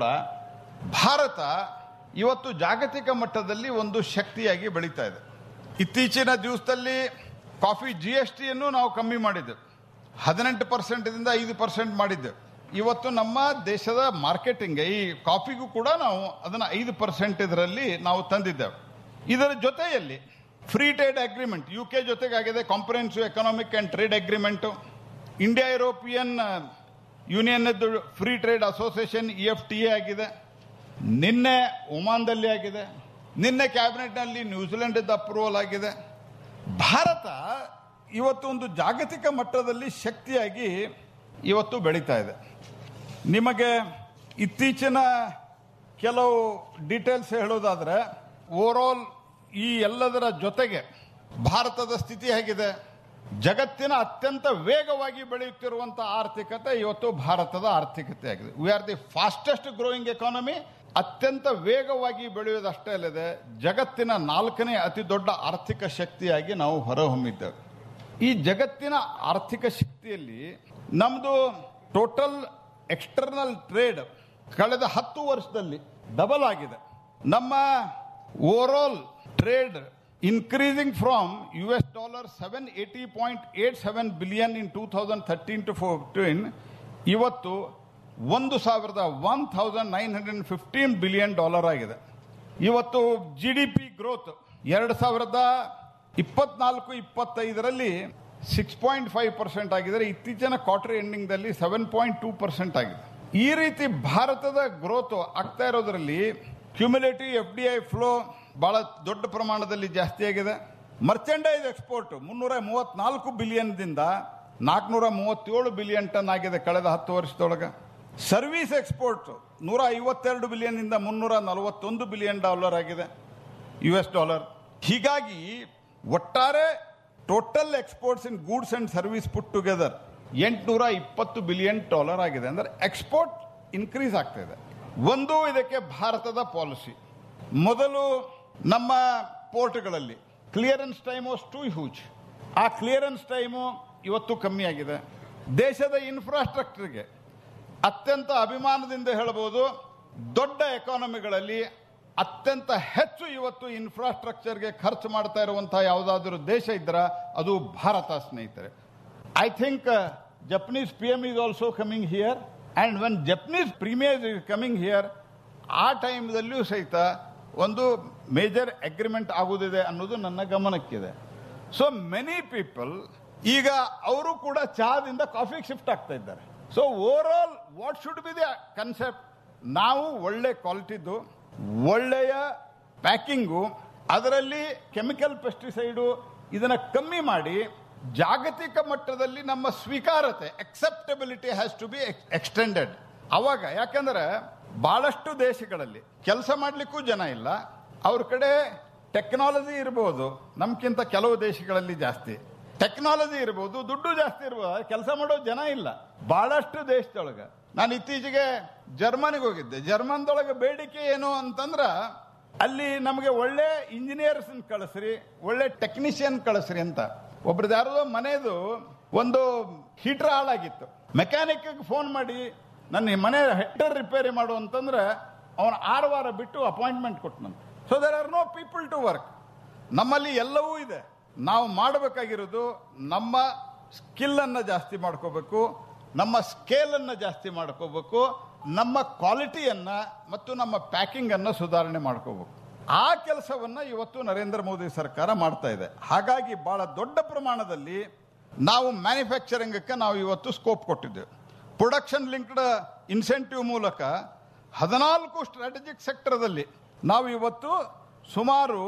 ಭಾರತ ಇವತ್ತು ಜಾಗತಿಕ ಮಟ್ಟದಲ್ಲಿ ಒಂದು ಶಕ್ತಿಯಾಗಿ ಬೆಳೀತಾ ಇದೆ ಇತ್ತೀಚಿನ ದಿವಸದಲ್ಲಿ ಕಾಫಿ ಜಿ ಎಸ್ ಟಿಯನ್ನು ನಾವು ಕಮ್ಮಿ ಮಾಡಿದ್ದೆವು ಹದಿನೆಂಟು ಪರ್ಸೆಂಟ್ದಿಂದ ಐದು ಪರ್ಸೆಂಟ್ ಮಾಡಿದ್ದೆವು ಇವತ್ತು ನಮ್ಮ ದೇಶದ ಮಾರ್ಕೆಟಿಂಗ್ ಈ ಕಾಫಿಗೂ ಕೂಡ ನಾವು ಅದನ್ನು ಐದು ಪರ್ಸೆಂಟ್ ಇದರಲ್ಲಿ ನಾವು ತಂದಿದ್ದೇವೆ ಇದರ ಜೊತೆಯಲ್ಲಿ free trade agreement U K ಜೊತೆಗಾಗಿದೆ comprehensive economic and trade agreement India European Union free trade association E F T A ಆಗಿದೆ ನಿನ್ನೆ ಒಮಾನ್ದಲ್ಲಿ ಆಗಿದೆ ನಿನ್ನೆ ಕ್ಯಾಬಿನೆಟ್ನಲ್ಲಿ ನ್ಯೂಜಿಲೆಂಡ್ ಅಪ್ರೂವಲ್ ಆಗಿದೆ ಭಾರತ ಇವತ್ತು ಒಂದು ಜಾಗತಿಕ ಮಟ್ಟದಲ್ಲಿ ಶಕ್ತಿಯಾಗಿ ಇವತ್ತು ಬೆಳೀತಾ ಇದೆ ನಿಮಗೆ ಇತ್ತೀಚಿನ ಕೆಲವು ಡೀಟೇಲ್ಸ್ ಹೇಳೋದಾದ್ರೆ ಓವರಾಲ್ ಈ ಎಲ್ಲದರ ಜೊತೆಗೆ ಭಾರತದ ಸ್ಥಿತಿ ಹೇಗಿದೆ ಜಗತ್ತಿನ ಅತ್ಯಂತ ವೇಗವಾಗಿ ಬೆಳೆಯುತ್ತಿರುವಂತಹ ಆರ್ಥಿಕತೆ ಇವತ್ತು ಭಾರತದ ಆರ್ಥಿಕತೆ ಆಗಿದೆ we are the fastest growing economy ಅತ್ಯಂತ ವೇಗವಾಗಿ ಬೆಳೆಯುವುದಷ್ಟೇ ಅಲ್ಲದೆ ಜಗತ್ತಿನ ನಾಲ್ಕನೇ ಅತಿ ದೊಡ್ಡ ಆರ್ಥಿಕ ಶಕ್ತಿಯಾಗಿ ನಾವು ಹೊರಹೊಮ್ಮಿದ್ದೇವೆ ಈ ಜಗತ್ತಿನ ಆರ್ಥಿಕ ಶಕ್ತಿಯಲ್ಲಿ ನಮ್ಮದು ಟೋಟಲ್ ಎಕ್ಸ್ಟರ್ನಲ್ ಟ್ರೇಡ್ ಕಳೆದ ಹತ್ತು ವರ್ಷದಲ್ಲಿ ಡಬಲ್ ಆಗಿದೆ ನಮ್ಮ overall trade increasing from U S dollar seven eighty point eight seven billion in two thousand thirteen to fourteen ಇವತ್ತು ಒಂದು ಸಾವಿರದ one thousand nine hundred fifteen billion dollar ಆಗಿದೆ ಇವತ್ತು ಜಿ ಡಿ ಪಿ ಗ್ರೋತ್ ಎರಡು ಸಾವಿರದ ಇಪ್ಪತ್ನಾಲ್ಕು ಇಪ್ಪತ್ತೈದರಲ್ಲಿ ಸಿಕ್ಸ್ ಪಾಯಿಂಟ್ ಫೈವ್ ಪರ್ಸೆಂಟ್ ಆಗಿದ್ರೆ ಇತ್ತೀಚಿನ ಕ್ವಾರ್ಟರ್ ಎಂಡಿಂಗ್ದಲ್ಲಿ ಸೆವೆನ್ ಪಾಯಿಂಟ್ ಟೂ ಪರ್ಸೆಂಟ್ ಆಗಿದೆ ಈ ರೀತಿ ಭಾರತದ ಗ್ರೋತ್ ಆಗ್ತಾ ಇರೋದ್ರಲ್ಲಿ cumulative F D I flow ಬಹಳ ದೊಡ್ಡ ಪ್ರಮಾಣದಲ್ಲಿ ಜಾಸ್ತಿ ಆಗಿದೆ ಮರ್ಚೆಂಡೈಸ್ ಎಕ್ಸ್ಪೋರ್ಟ್ ಮುನ್ನೂರ ಮೂವತ್ನಾಲ್ಕು ಬಿಲಿಯನ್ದಿಂದ ನಾಲ್ಕುನೂರ ಮೂವತ್ತೇಳು ಬಿಲಿಯನ್ ಟನ್ ಆಗಿದೆ ಕಳೆದ ಹತ್ತು ವರ್ಷದೊಳಗೆ ಸರ್ವಿಸ್ ಎಕ್ಸ್ಪೋರ್ಟ್ ನೂರ ಐವತ್ತೆರಡು ಬಿಲಿಯನ್ ಇಂದ ಮುನ್ನೂರ ನಲವತ್ತೊಂದು ಬಿಲಿಯನ್ ಡಾಲರ್ ಆಗಿದೆ ಯು ಎಸ್ ಡಾಲರ್ ಹೀಗಾಗಿ ಒಟ್ಟಾರೆ total exports in goods and service put together ಎಂಟುನೂರ ಇಪ್ಪತ್ತು ಬಿಲಿಯನ್ ಡಾಲರ್ ಆಗಿದೆ ಅಂದ್ರೆ ಎಕ್ಸ್ಪೋರ್ಟ್ ಇನ್ಕ್ರೀಸ್ ಆಗ್ತಾ ಇದೆ ಒಂದು ಇದಕ್ಕೆ ಭಾರತದ ಪಾಲಿಸಿ ಮೊದಲು ನಮ್ಮ ಪೋರ್ಟ್ಗಳಲ್ಲಿ clearance time was too huge ಆ ಕ್ಲಿಯರೆನ್ಸ್ ಟೈಮು ಇವತ್ತು ಕಮ್ಮಿ ಆಗಿದೆ ದೇಶದ ಇನ್ಫ್ರಾಸ್ಟ್ರಕ್ಚರ್ಗೆ ಅತ್ಯಂತ ಅಭಿಮಾನದಿಂದ ಹೇಳಬಹುದು ದೊಡ್ಡ ಎಕಾನಮಿಗಳಲ್ಲಿ ಅತ್ಯಂತ ಹೆಚ್ಚು ಇವತ್ತು ಇನ್ಫ್ರಾಸ್ಟ್ರಕ್ಚರ್ಗೆ ಖರ್ಚು ಮಾಡ್ತಾ ಇರುವಂತಹ ಯಾವುದಾದ್ರೂ ದೇಶ ಇದ್ರ ಅದು ಭಾರತ ಸ್ನೇಹಿತರೆ I think Japanese P M is also coming here and when Japanese premier is coming here ಆ ಟೈಮ್ದಲ್ಲಿಯೂ ಸಹಿತ ಒಂದು ಮೇಜರ್ ಅಗ್ರಿಮೆಂಟ್ ಆಗುದಿದೆ ಅನ್ನೋದು ನನ್ನ ಗಮನಕ್ಕಿದೆ ಸೊ ಮೆನಿ ಪೀಪಲ್ ಈಗ ಅವರು ಕೂಡ ಚಹಾದಿಂದ ಕಾಫಿಗೆ ಶಿಫ್ಟ್ ಆಗ್ತಾ ಇದ್ದಾರೆ so overall what should be the concept ನಾವು ಒಳ್ಳೆ ಕ್ವಾಲಿಟಿದು ಒಳ್ಳೆಯ ಪ್ಯಾಕಿಂಗು ಅದರಲ್ಲಿ ಕೆಮಿಕಲ್ ಪೆಸ್ಟಿಸೈಡು ಇದನ್ನ ಕಮ್ಮಿ ಮಾಡಿ ಜಾಗತಿಕ ಮಟ್ಟದಲ್ಲಿ ನಮ್ಮ ಸ್ವೀಕಾರತೆ acceptability has to be extended ಅವಾಗ ಯಾಕಂದ್ರೆ ಬಹಳಷ್ಟು ದೇಶಗಳಲ್ಲಿ ಕೆಲಸ ಮಾಡ್ಲಿಕ್ಕೂ ಜನ ಇಲ್ಲ ಅವ್ರ ಕಡೆ ಟೆಕ್ನಾಲಜಿ ಇರಬಹುದು ನಮ್ಗಿಂತ ಕೆಲವು ದೇಶಗಳಲ್ಲಿ ಜಾಸ್ತಿ ಟೆಕ್ನಾಲಜಿ ಇರಬಹುದು ದುಡ್ಡು ಜಾಸ್ತಿ ಇರಬಹುದು ಕೆಲಸ ಮಾಡೋ ಜನ ಇಲ್ಲ ಬಹಳಷ್ಟು ದೇಶದೊಳಗೆ ನಾನು ಇತ್ತೀಚೆಗೆ ಜರ್ಮನಿಗೆ ಹೋಗಿದ್ದೆ ಜರ್ಮನ್ದೊಳಗೆ ಬೇಡಿಕೆ ಏನು ಅಂತಂದ್ರ ಅಲ್ಲಿ ನಮಗೆ ಒಳ್ಳೆ ಇಂಜಿನಿಯರ್ಸ್ ಕಳಿಸ್ರಿ ಒಳ್ಳೆ ಟೆಕ್ನಿಷಿಯನ್ ಕಳಿಸ್ರಿ ಅಂತ ಒಬ್ರದ್ದು ಯಾರದೋ ಮನೆದು ಒಂದು ಹೀಟರ್ ಹಾಳಾಗಿತ್ತು ಮೆಕ್ಯಾನಿಕ್ ಫೋನ್ ಮಾಡಿ ನನ್ನ ಈ ಮನೆ ಹೆಟ್ಟರ್ ರಿಪೇರಿ ಮಾಡು ಅಂತಂದ್ರೆ ಅವನ ಆರು ವಾರ ಬಿಟ್ಟು ಅಪಾಯಿಂಟ್ಮೆಂಟ್ ಕೊಟ್ಟನಂತೆ so there are no people to work ನಮ್ಮಲ್ಲಿ ಎಲ್ಲವೂ ಇದೆ ನಾವು ಮಾಡಬೇಕಾಗಿರೋದು ನಮ್ಮ ಸ್ಕಿಲ್ ಅನ್ನ ಜಾಸ್ತಿ ಮಾಡ್ಕೋಬೇಕು ನಮ್ಮ ಸ್ಕೇಲ್ ಅನ್ನ ಜಾಸ್ತಿ ಮಾಡ್ಕೋಬೇಕು ನಮ್ಮ ಕ್ವಾಲಿಟಿಯನ್ನ ಮತ್ತು ನಮ್ಮ ಪ್ಯಾಕಿಂಗ್ ಅನ್ನ ಸುಧಾರಣೆ ಮಾಡ್ಕೋಬೇಕು ಆ ಕೆಲಸವನ್ನ ಇವತ್ತು ನರೇಂದ್ರ ಮೋದಿ ಸರ್ಕಾರ ಮಾಡ್ತಾ ಇದೆ ಹಾಗಾಗಿ ಬಹಳ ದೊಡ್ಡ ಪ್ರಮಾಣದಲ್ಲಿ ನಾವು ಮ್ಯಾನುಫ್ಯಾಕ್ಚರಿಂಗಕ್ಕೆ ನಾವು ಇವತ್ತು ಸ್ಕೋಪ್ ಕೊಟ್ಟಿದ್ದೇವೆ ಪ್ರೊಡಕ್ಷನ್ ಲಿಂಕ್ಡ್ ಇನ್ಸೆಂಟಿವ್ ಮೂಲಕ ಹದಿನಾಲ್ಕು ಸ್ಟ್ರಾಟಜಿಕ್ ಸೆಕ್ಟರ್ದಲ್ಲಿ ನಾವು ಇವತ್ತು ಸುಮಾರು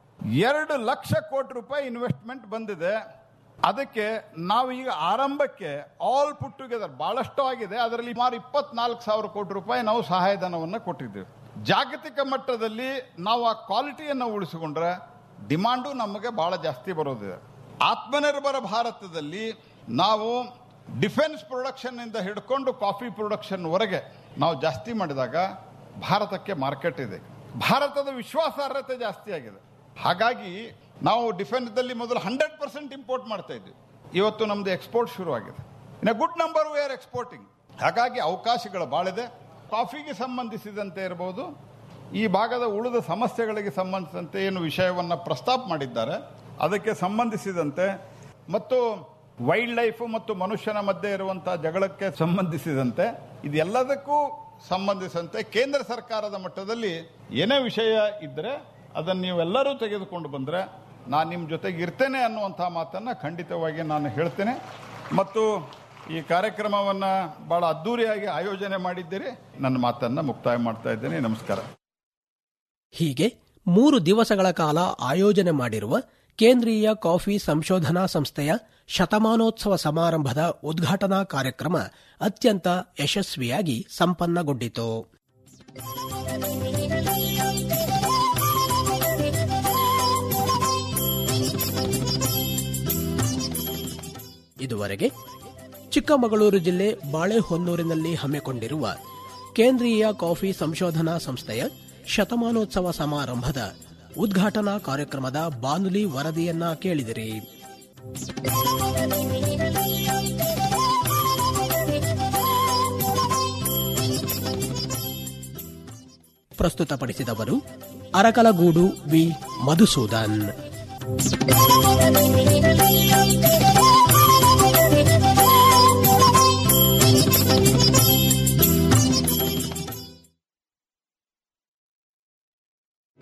ಎರಡು ಲಕ್ಷ ಕೋಟಿ ರೂಪಾಯಿ ಇನ್ವೆಸ್ಟ್ಮೆಂಟ್ ಬಂದಿದೆ ಅದಕ್ಕೆ ನಾವು ಈಗ ಆರಂಭಕ್ಕೆ ಆಲ್ ಪುಟ್ ಟುಗೆದರ್ ಬಹಳಷ್ಟು ಆಗಿದೆ ಅದರಲ್ಲಿ ಸುಮಾರು ಇಪ್ಪತ್ನಾಲ್ಕು ಸಾವಿರ ಕೋಟಿ ರೂಪಾಯಿ ನಾವು ಸಹಾಯಧನವನ್ನು ಕೊಟ್ಟಿದ್ದೇವೆ ಜಾಗತಿಕ ಮಟ್ಟದಲ್ಲಿ ನಾವು ಆ ಕ್ವಾಲಿಟಿಯನ್ನು ಉಳಿಸಿಕೊಂಡ್ರೆ ಡಿಮಾಂಡು ನಮಗೆ ಬಹಳ ಜಾಸ್ತಿ ಬರೋದಿದೆ ಆತ್ಮನಿರ್ಭರ ಭಾರತದಲ್ಲಿ ನಾವು ಡಿಫೆನ್ಸ್ ಪ್ರೊಡಕ್ಷನ್ ಇಂದ ಹಿಡ್ಕೊಂಡು ಕಾಫಿ ಪ್ರೊಡಕ್ಷನ್ ವರೆಗೆ ನಾವು ಜಾಸ್ತಿ ಮಾಡಿದಾಗ ಭಾರತಕ್ಕೆ ಮಾರ್ಕೆಟ್ ಇದೆ ಭಾರತದ ವಿಶ್ವಾಸಾರ್ಹತೆ ಜಾಸ್ತಿ ಆಗಿದೆ ಹಾಗಾಗಿ ನಾವು ಡಿಫೆನ್ಸ್ದಲ್ಲಿ ಮೊದಲು ಹಂಡ್ರೆಡ್ ಪರ್ಸೆಂಟ್ ಇಂಪೋರ್ಟ್ ಮಾಡ್ತಾ ಇದ್ವಿ ಇವತ್ತು ನಮ್ದು ಎಕ್ಸ್ಪೋರ್ಟ್ ಶುರು ಆಗಿದೆ in good number we are exporting ಹಾಗಾಗಿ ಅವಕಾಶಗಳು ಬಾಳಿದೆ ಕಾಫಿಗೆ ಸಂಬಂಧಿಸಿದಂತೆ ಇರಬಹುದು ಈ ಭಾಗದ ಉಳಿದ ಸಮಸ್ಯೆಗಳಿಗೆ ಸಂಬಂಧಿಸಿದಂತೆ ಏನು ವಿಷಯವನ್ನು ಪ್ರಸ್ತಾಪ ಮಾಡಿದ್ದಾರೆ ಅದಕ್ಕೆ ಸಂಬಂಧಿಸಿದಂತೆ ಮತ್ತು ವೈಲ್ಡ್ ಲೈಫ್ ಮತ್ತು ಮನುಷ್ಯನ ಮಧ್ಯೆ ಇರುವಂತಹ ಜಗಳಕ್ಕೆ ಸಂಬಂಧಿಸಿದಂತೆ ಇದೆಲ್ಲದಕ್ಕೂ ಸಂಬಂಧಿಸಿದಂತೆ ಕೇಂದ್ರ ಸರ್ಕಾರದ ಮಟ್ಟದಲ್ಲಿ ಏನೇ ವಿಷಯ ಇದ್ದರೆ ಅದನ್ನು ನೀವೆಲ್ಲರೂ ತೆಗೆದುಕೊಂಡು ಬಂದರೆ ನಾನು ನಿಮ್ಮ ಜೊತೆಗೆ ಇರ್ತೇನೆ ಅನ್ನುವಂಥ ಮಾತನ್ನು ಖಂಡಿತವಾಗಿ ನಾನು ಹೇಳ್ತೇನೆ ಮತ್ತು ಈ ಕಾರ್ಯಕ್ರಮವನ್ನು ಬಹಳ ಅದ್ದೂರಿಯಾಗಿ ಆಯೋಜನೆ ಮಾಡಿದ್ದೀರಿ ನನ್ನ ಮಾತನ್ನು ಮುಕ್ತಾಯ ಮಾಡ್ತಾ ಇದ್ದೇನೆ ನಮಸ್ಕಾರ ಹೀಗೆ ಮೂರು ದಿವಸಗಳ ಕಾಲ ಆಯೋಜನೆ ಮಾಡಿರುವ ಕೇಂದ್ರೀಯ ಕಾಫಿ ಸಂಶೋಧನಾ ಸಂಸ್ಥೆಯ ಶತಮಾನೋತ್ಸವ ಸಮಾರಂಭದ ಉದ್ಘಾಟನಾ ಕಾರ್ಯಕ್ರಮ ಅತ್ಯಂತ ಯಶಸ್ವಿಯಾಗಿ ಸಂಪನ್ನಗೊಂಡಿತು ಇದುವರೆಗೆ ಚಿಕ್ಕಮಗಳೂರು ಜಿಲ್ಲೆ ಬಾಳೆಹೊನ್ನೂರಿನಲ್ಲಿ ಹಮ್ಮಿಕೊಂಡಿರುವ ಕೇಂದ್ರೀಯ ಕಾಫಿ ಸಂಶೋಧನಾ ಸಂಸ್ಥೆಯ ಶತಮಾನೋತ್ಸವ ಸಮಾರಂಭದ ಉದ್ಘಾಟನಾ ಕಾರ್ಯಕ್ರಮದ ಬಾನುಲಿ ವರದಿಯನ್ನ ಕೇಳಿದಿರಿ ಪ್ರಸ್ತುತಪಡಿಸಿದವರು ಅರಕಲಗೂಡು ವಿ ಮಧುಸೂದನ್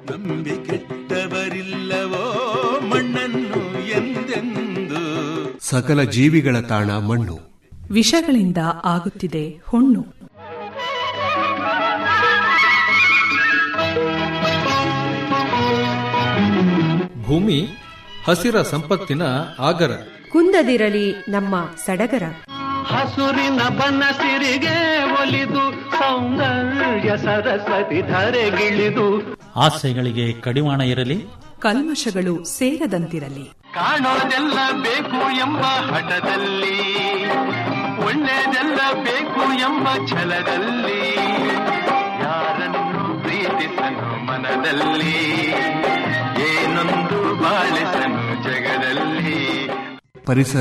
ನಂಬಿಕೆಟ್ಟವರಿಲ್ಲವೋ ಮಣ್ಣನ್ನು ಎಂದೆಂದು ಸಕಲ ಜೀವಿಗಳ ತಾಣ ಮಣ್ಣು ವಿಷಗಳಿಂದ ಆಗುತ್ತಿದೆ ಹುಣ್ಣು ಭೂಮಿ ಹಸಿರ ಸಂಪತ್ತಿನ ಆಗರ ಕುಂದದಿರಲಿ ನಮ್ಮ ಸಡಗರ ಹಸುರಿನ ಬನಸಿರಿಗೆ ಒಲಿದು ಸೌಂದರ್ಯ ಸರಸ್ವತಿ ಧರೆಗಿಳಿದು ಆಸೆಗಳಿಗೆ ಕಡಿವಾಣ ಇರಲಿ ಕಲ್ಮಶಗಳು ಸೇರದಂತಿರಲಿ ಕಾಣೋದೆಲ್ಲ ಬೇಕು ಎಂಬ ಹಠದಲ್ಲಿ ಒಳ್ಳೆಯದೆಲ್ಲ ಬೇಕು ಎಂಬ ಛಲದಲ್ಲಿ ಯಾರನ್ನು ಪ್ರೀತಿಸನು ಮನದಲ್ಲಿ ಏನೊಂದು ಬಾಳಿಸನು ಜಗದಲ್ಲಿ ಪರಿಸರ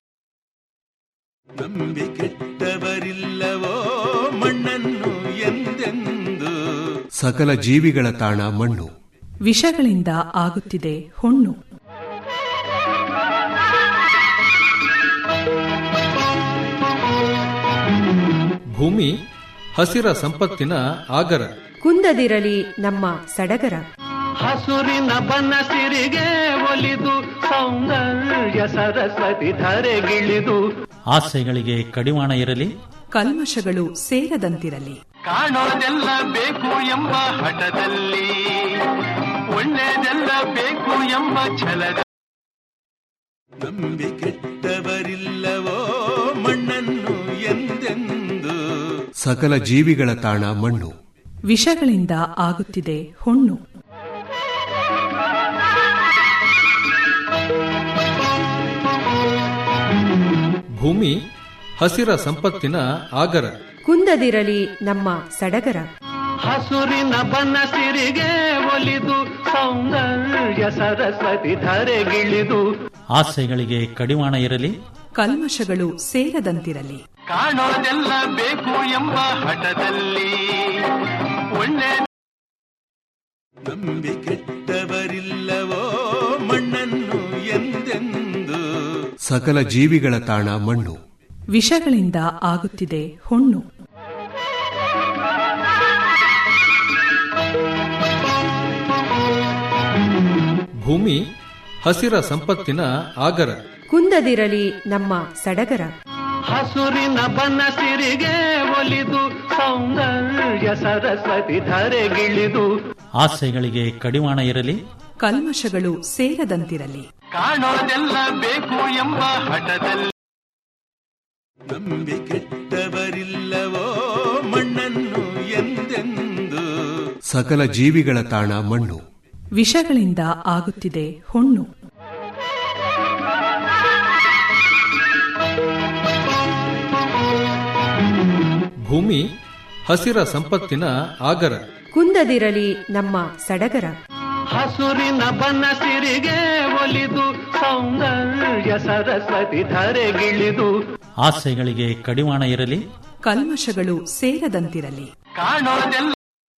ನಂಬಿಕೆಟ್ಟವರಿಲ್ಲವೋ ಮಣ್ಣನ್ನು ಎಂದೆಂದು ಸಕಲ ಜೀವಿಗಳ ತಾಣ ಮಣ್ಣು ವಿಷಗಳಿಂದ ಆಗುತ್ತಿದೆ ಹುಣ್ಣು ಭೂಮಿ ಹಸಿರ ಸಂಪತ್ತಿನ ಆಗರ ಕುಂದದಿರಲಿ ನಮ್ಮ ಸಡಗರ ಹಸುರಿನ ಬನಸಿರಿಗೆ ಒಲಿದು ಸೌಂದರ್ಯ ಸರಸ್ವತಿ ಧರೆಗಿಳಿದು ಆಸೆಗಳಿಗೆ ಕಡಿವಾಣ ಇರಲಿ ಕಲ್ಮಶಗಳು ಸೇರದಂತಿರಲಿ ಕಾಣೋದೆಲ್ಲ ಬೇಕು ಎಂಬ ಹಠದಲ್ಲಿ ಒಳ್ಳೆಯದೆಲ್ಲ ಬೇಕು ಎಂಬ ಛಲದ ನಂಬಿಕೆಟ್ಟವರಿಲ್ಲವೋ ಮಣ್ಣನ್ನು ಎಂದೆಂದು ಸಕಲ ಜೀವಿಗಳ ತಾಣ ಮಣ್ಣು ವಿಷಗಳಿಂದ ಆಗುತ್ತಿದೆ ಹುಣ್ಣು ಭೂಮಿ ಹಸಿರ ಸಂಪತ್ತಿನ ಆಗರ ಕುಂದದಿರಲಿ ನಮ್ಮ ಸಡಗರ ಹಸುರಿನ ಬನಸಿರಿಗೆ ಒಲಿದು ಸೌಂದರ್ಯ ಸರಸ್ವತಿ ಧರೆಗಿಳಿದು ಆಸೆಗಳಿಗೆ ಕಡಿವಾಣ ಇರಲಿ ಕಲ್ಮಶಗಳು ಸೇರದಂತಿರಲಿ ಕಾಣೋದೆಲ್ಲ ಬೇಕು ಎಂಬ ಹಠದಲ್ಲಿ ಒಳ್ಳೆ ನಂಬಿಕೆಟ್ಟವರಿಲ್ಲವೋ ಮಣ್ಣನ್ನು ಎಂದೆಂದು ಸಕಲ ಜೀವಿಗಳ ತಾಣ ಮಣ್ಣು ವಿಷಗಳಿಂದ ಆಗುತ್ತಿದೆ ಹುಣ್ಣು ಭೂಮಿ ಹಸಿರ ಸಂಪತ್ತಿನ ಆಗರ ಕುಂದದಿರಲಿ ನಮ್ಮ ಸಡಗರ ಹಸುರಿನ ಬನಸಿರಿಗೆ ಒಲಿದು ಸೌಂದರ್ಯ ಸರಸ್ವತಿ ಧರೆಗಿಳಿದು ಆಸೆಗಳಿಗೆ ಕಡಿವಾಣ ಇರಲಿ ಕಲ್ಮಶಗಳು ಸೇರದಂತಿರಲಿ ಕಾಣೋದೆಲ್ಲ ಬೇಕು ಎಂಬ ಹಠದಲ್ಲಿ ನಂಬಿಕೆಟ್ಟವರಿಲ್ಲವೋ ಮಣ್ಣನ್ನು ಎಂದೆಂದು ಸಕಲ ಜೀವಿಗಳ ತಾಣ ಮಣ್ಣು ವಿಷಗಳಿಂದ ಆಗುತ್ತಿದೆ ಹುಣ್ಣು ಭೂಮಿ ಹಸಿರ ಸಂಪತ್ತಿನ ಆಗರ ಕುಂದದಿರಲಿ ನಮ್ಮ ಸಡಗರ ಹಸುರಿನ ಬನಸಿರಿಗೆ ಒಲಿದು ಸೌಂದರ್ಯ ಸರಸ್ವತಿ ಧರೆಗಿಳಿದು ಆಸೆಗಳಿಗೆ ಕಡಿವಾಣ ಇರಲಿ ಕಲ್ಮಶಗಳು ಸೇರದಂತಿರಲಿ ಕಾಣೋದೆಲ್ಲ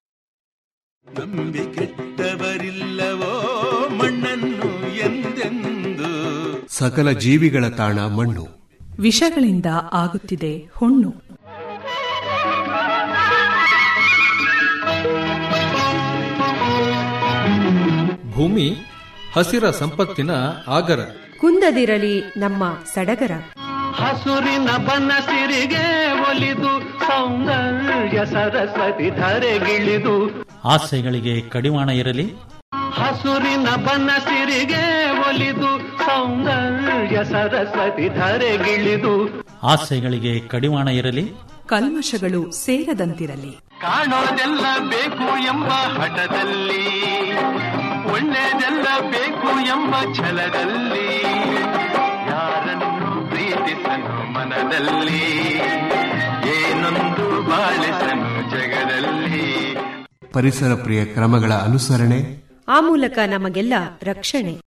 ನಂಬಿಕೆಟ್ಟವರಿಲ್ಲವೋ ಮಣ್ಣನ್ನು ಎಂದೆಂದು ಸಕಲ ಜೀವಿಗಳ ತಾಣ ಮಣ್ಣು ವಿಷಗಳಿಂದ ಆಗುತ್ತಿದೆ ಹುಣ್ಣು ಭೂಮಿ ಹಸಿರ ಸಂಪತ್ತಿನ ಆಗರ ಕುಂದದಿರಲಿ ನಮ್ಮ ಸಡಗರ ಹಸುರಿನ ಬನಸಿರಿಗೆ ಒಲಿದು ಸೌಂದರ್ಯ ಸರಸ್ವತಿ ಧರೆಗಿಳಿದು ಆಸೆಗಳಿಗೆ ಕಡಿವಾಣ ಇರಲಿ ಹಸುರಿನ ಬನಸಿರಿಗೆ ಒಲಿದು ಸೌಂದರ್ಯ ಸರಸ್ವತಿ ಧರೆಗಿಳಿದು ಆಸೆಗಳಿಗೆ ಕಡಿವಾಣ ಇರಲಿ ಕಲ್ಮಶಗಳು ಸೇರದಂತಿರಲಿ ಕಾಣೋದೆಲ್ಲ ಬೇಕು ಎಂಬ ಹಠದಲ್ಲಿ ಒಳ್ಳೆಯದೆಲ್ಲ ಬೇಕು ಎಂಬ ಛಲದಲ್ಲಿ ಯಾರನ್ನು ಪ್ರೀತಿಸನು ಮನದಲ್ಲಿ ಏನೊಂದು ಬಾಳಿಸನು ಜಗದಲ್ಲಿ ಪರಿಸರ ಪ್ರಿಯ ಕ್ರಮಗಳ ಅನುಸರಣೆ ಆ ಮೂಲಕ ನಮಗೆಲ್ಲ ರಕ್ಷಣೆ